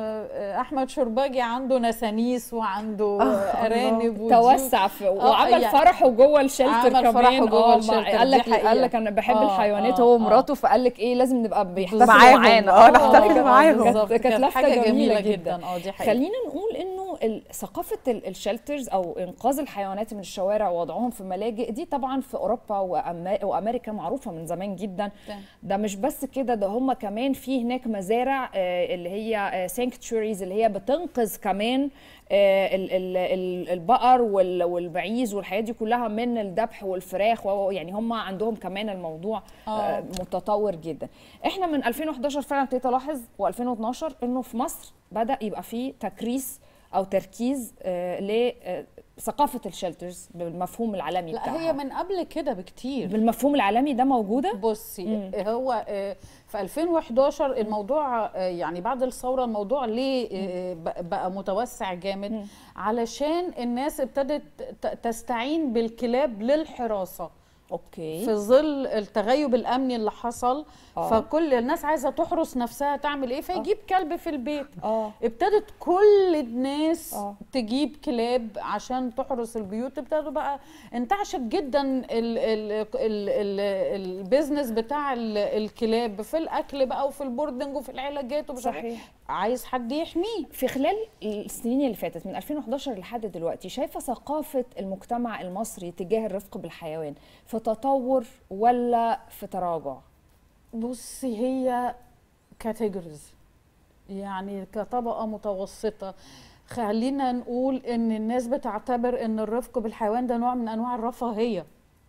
S6: آه، احمد شرباجي عنده نسانيس وعنده
S1: آه،
S6: ارانب وجيوع.
S2: توسع في وعمل
S6: يعني
S2: فرحه جوه الشلتر
S6: عمل
S2: كمان
S6: فرحه جوه
S2: آه، مع-
S6: الشلتر،
S2: قال
S6: دي
S2: لك
S6: حقيقة.
S2: قال لك انا بحب
S6: آه،
S2: الحيوانات
S6: آه،
S2: هو
S6: آه.
S2: ومراته فقال لك ايه لازم نبقى بيحتفلوا
S1: معاهم،
S2: معانا
S1: آه، نحتفل
S2: آه،
S1: معاهم.
S6: بالظبط،
S2: كانت كانت لفته
S6: حاجه
S2: جميله جدا
S6: اه دي حقيقة
S2: خلينا نقول انه ال- ثقافه ال- الشلترز او انقاذ الحيوانات من الشوارع ووضعهم في ملاجئ دي طبعا في اوروبا وأما- وامريكا معروفه من زمان جدا
S6: تمام.
S2: ده مش بس كده ده هم كمان في هناك مزارع آه، اللي هي سانكتشوريز اللي هي بتنقذ كمان آه، ال- ال- ال- البقر وال- والمعيز والحاجات دي كلها من الذبح والفراخ و- يعني هم عندهم كمان الموضوع آه، متطور جدا احنا من 2011 فعلا ابتديت الاحظ و2012 انه في مصر بدا يبقى في تكريس او تركيز لثقافه الشلترز بالمفهوم العالمي
S6: لا
S2: بتاعها
S6: هي من قبل كده بكتير
S2: بالمفهوم العالمي ده موجوده
S6: بصي
S2: مم.
S6: هو آه، في 2011 الموضوع آه، يعني بعد الثوره الموضوع ليه آه، بق- بقى متوسع جامد
S2: مم.
S6: علشان الناس ابتدت ت- تستعين بالكلاب للحراسه
S2: اوكي
S6: في ظل التغيب الامني اللي حصل
S2: آه.
S6: فكل الناس عايزه تحرس نفسها تعمل ايه فيجيب كلب في البيت
S2: اه
S6: ابتدت كل الناس
S2: آه.
S6: تجيب كلاب عشان تحرس البيوت ابتدوا بقى انتعشت جدا ال ال ال ال البيزنس بتاع ال- الكلاب في الاكل بقى وفي البوردنج وفي العلاجات ومش عارف إيه.
S2: صحيح
S6: عايز حد يحميه
S2: في خلال السنين اللي فاتت من 2011 لحد دلوقتي شايفه ثقافه المجتمع المصري تجاه الرفق بالحيوان في تطور ولا في تراجع
S6: بصي هي كاتيجوريز يعني كطبقه متوسطه خلينا نقول ان الناس بتعتبر ان الرفق بالحيوان ده نوع من انواع الرفاهيه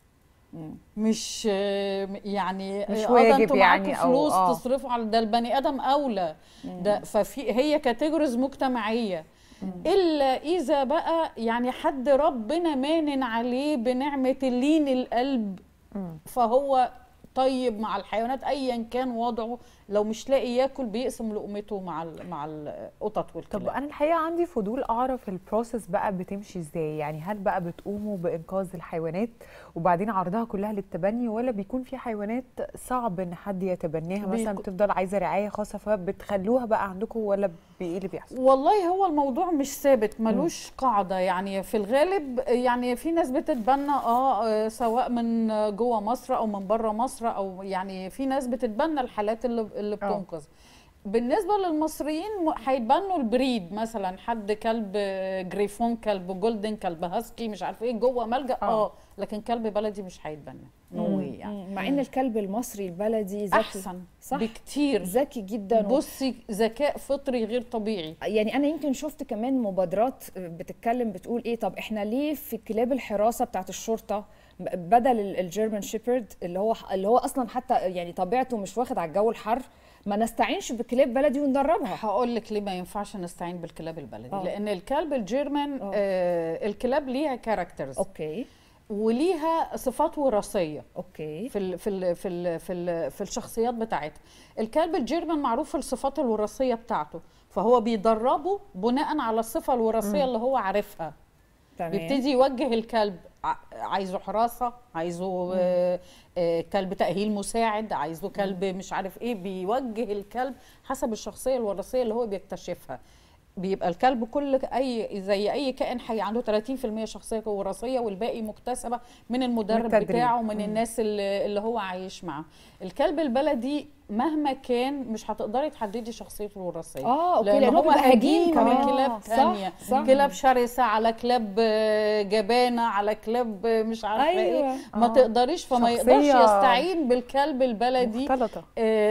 S6: مش آه، يعني
S1: مش
S6: آه،
S1: واجب
S6: ده انتوا
S1: يعني
S6: معاكوا
S1: أو-
S6: فلوس
S1: آه.
S6: تصرفوا على ده البني ادم اولى ده ففي هي كاتيجوريز مجتمعيه الا اذا بقى يعني حد ربنا مانن عليه بنعمه اللين القلب فهو طيب مع الحيوانات ايا كان وضعه لو مش لاقي ياكل بيقسم لقمته مع ال- مع القطط والكلاب
S1: طب انا الحقيقه عندي فضول اعرف البروسيس بقى بتمشي ازاي يعني هل بقى بتقوموا بانقاذ الحيوانات وبعدين عرضها كلها للتبني ولا بيكون في حيوانات صعب ان حد يتبناها مثلا
S6: بيكو-
S1: بتفضل عايزه رعايه خاصه فبتخلوها بقى عندكم ولا بايه اللي بيحصل
S6: والله هو الموضوع مش ثابت ملوش قاعده يعني في الغالب يعني في ناس بتتبنى اه آه، سواء من جوه مصر او من بره مصر او يعني في ناس بتتبنى الحالات اللي اللي بتنقذ بالنسبه للمصريين م- هيتبنوا البريد مثلا حد كلب آه، جريفون كلب جولدن كلب هاسكي مش عارف ايه جوه ملجا
S1: آه.
S6: اه لكن كلب بلدي مش هيتبنى نو واي يعني
S2: مم. مع ان الكلب المصري البلدي ذكي
S6: احسن
S2: صح
S6: بكتير
S2: ذكي جدا و-
S6: بصي ذكاء فطري غير طبيعي
S2: يعني انا يمكن شفت كمان مبادرات بتتكلم بتقول ايه طب احنا ليه في كلاب الحراسه بتاعت الشرطه ب- بدل ال- الجيرمان شيبرد اللي هو اللي هو اصلا حتى يعني طبيعته مش واخد على الجو الحر ما نستعينش بكلاب بلدي وندربها
S6: هقول لك ليه ما ينفعش نستعين بالكلاب البلدي
S2: آه.
S6: لان الكلب الجيرمان
S2: آه.
S6: آه الكلاب ليها كاركترز
S2: اوكي
S6: وليها صفات وراثيه
S2: اوكي
S6: في ال في ال في ال في, ال في الشخصيات بتاعتها الكلب الجيرمان معروف في الصفات الوراثيه بتاعته فهو بيدربه بناء على الصفه الوراثيه اللي هو عارفها
S2: تمام
S6: بيبتدي يوجه الكلب ع- عايزه حراسه عايزه آه، آه، كلب تاهيل مساعد عايزه كلب مش عارف ايه بيوجه الكلب حسب الشخصيه الوراثيه اللي هو بيكتشفها بيبقى الكلب كل اي زي اي كائن حي عنده 30% شخصيه وراثيه والباقي مكتسبه من المدرب
S1: من التدريب.
S6: بتاعه من
S1: مم.
S6: الناس اللي, اللي هو عايش معاه الكلب البلدي مهما كان مش هتقدري تحددي شخصيته الوراثيه
S2: اه اوكي
S6: لان
S2: لان
S6: هو
S2: هو بيبقى هجين
S6: هجين
S2: كمان
S6: من كلاب
S2: صح،
S6: تانية
S2: صح
S6: كلاب شرسه على كلاب آه، جبانه على كلاب آه، مش عارفه
S2: أيوة.
S6: ايه ما
S1: آه.
S6: تقدرش فما
S1: شخصية
S6: يقدرش يستعين بالكلب البلدي
S1: مختلطه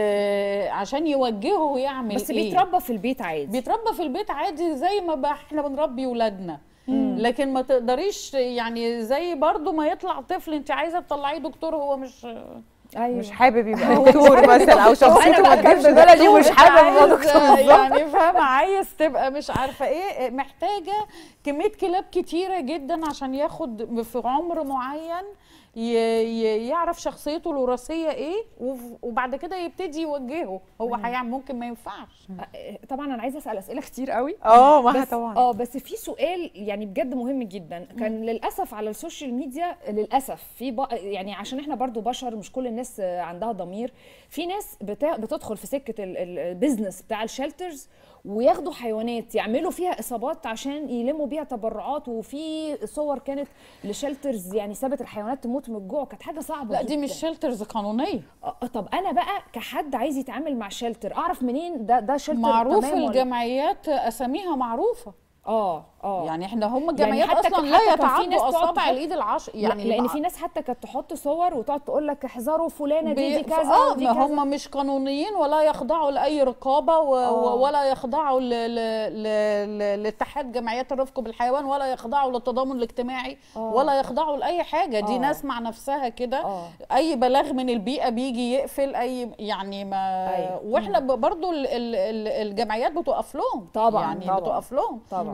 S6: آه عشان يوجهه يعمل
S2: بس
S6: ايه
S2: بيتربى في البيت عادي
S6: بيتربى في البيت عادي زي ما بقى احنا بنربي ولادنا لكن ما تقدريش يعني زي برضو ما يطلع طفل انت عايزه تطلعيه دكتور هو مش
S2: ايوه
S1: مش حابب يبقى دكتور مثلا او شخصيته
S2: أنا
S1: ما
S2: بقى
S1: تجيبش
S2: كلب
S1: بلدي ومش حابب يبقى
S6: عايز-
S1: دكتور بالظبط
S6: يعني فاهمه عايز تبقى مش عارفه ايه محتاجه كميه كلاب كتيره جدا عشان ياخد في عمر معين ي- ي- يعرف شخصيته الوراثيه ايه وف- وبعد كده يبتدي يوجهه هو هيعمل ممكن ما ينفعش
S2: طبعا انا عايزه اسال اسئله كتير قوي
S1: اه ما
S2: بس
S1: طبعا
S2: اه بس في سؤال يعني بجد مهم جدا كان للاسف على السوشيال ميديا للاسف في بق... يعني عشان احنا برضو بشر مش كل الناس آه، عندها ضمير في ناس بتا... بتدخل في سكه ال- ال- البيزنس بتاع الشلترز وياخدوا حيوانات يعملوا فيها اصابات عشان يلموا بيها تبرعات وفي صور كانت لشلترز يعني سابت الحيوانات تموت من الجوع كانت حاجه صعبه
S6: لا دي
S2: جداً.
S6: مش شيلترز قانونيه
S2: آه، طب انا بقى كحد عايز يتعامل مع شلتر اعرف منين ده ده شلتر
S6: معروف
S2: تمام ولا-
S6: الجمعيات اساميها معروفه
S2: اه اه
S6: يعني احنا هم الجمعيات
S2: حتى
S6: اصلا
S2: ك-
S6: لا
S2: حتى كان في ناس
S6: يتعدوا
S2: تقعد
S6: اصابع
S2: تحط-
S6: الايد العشر
S2: يعني
S6: يعني
S2: لان في ناس حتى كانت تحط صور وتقعد تقول لك احذروا فلانه دي دي
S6: بي-
S2: كذا
S6: اه
S2: ودي
S6: ما
S2: كذا
S6: هم مش قانونيين ولا يخضعوا لاي رقابه و...
S2: آه.
S6: و... ولا يخضعوا ل... ل... ل... ل... لاتحاد جمعيات الرفق بالحيوان ولا يخضعوا للتضامن الاجتماعي
S2: آه.
S6: ولا يخضعوا لاي حاجه دي
S2: آه.
S6: ناس مع نفسها كده
S2: اه
S6: اي بلاغ من البيئه بيجي يقفل اي يعني ما
S2: أيوة.
S6: واحنا ب- برضو ال... ال... ال- الجمعيات بتقف لهم
S2: طبعاً،
S6: يعني
S1: طبعاً.
S6: بتقف لهم
S2: طبعا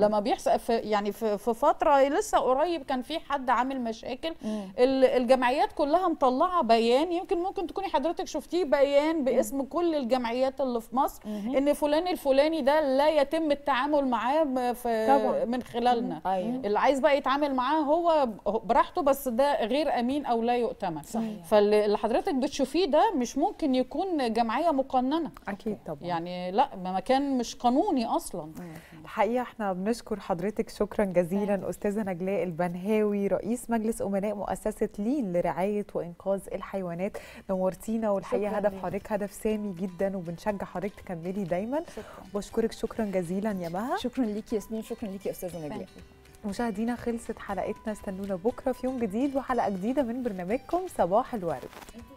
S6: لما بيحصل في يعني في, في فتره لسه قريب كان في حد عامل مشاكل ال- الجمعيات كلها مطلعه بيان يمكن ممكن تكوني حضرتك شفتيه بيان باسم كل الجمعيات اللي في مصر ان فلان الفلاني ده لا يتم التعامل معاه ب- في
S7: طبعاً.
S6: من خلالنا
S7: ايوه
S6: اللي عايز بقى يتعامل معاه هو براحته بس ده غير امين او لا يؤتمن
S2: صحيح.
S6: فاللي حضرتك بتشوفيه ده مش ممكن يكون جمعيه مقننه
S1: اكيد طبعا
S6: يعني لا ما مكان مش قانوني اصلا
S1: الحقيقه احنا بنشكر حضرتك شكرا جزيلا استاذه نجلاء البنهاوي رئيس مجلس امناء مؤسسه لين لرعايه وانقاذ الحيوانات نورتينا والحقيقه
S2: شكراً
S1: هدف
S2: ليك.
S1: حضرتك هدف سامي جدا وبنشجع حضرتك تكملي دايما
S2: شكرا
S1: بشكرك شكرا جزيلا يا مها
S2: شكرا ليكي ياسمين شكرا ليكي يا استاذه نجلاء
S1: مشاهدينا خلصت حلقتنا استنونا بكره في يوم جديد وحلقه جديده من برنامجكم صباح الورد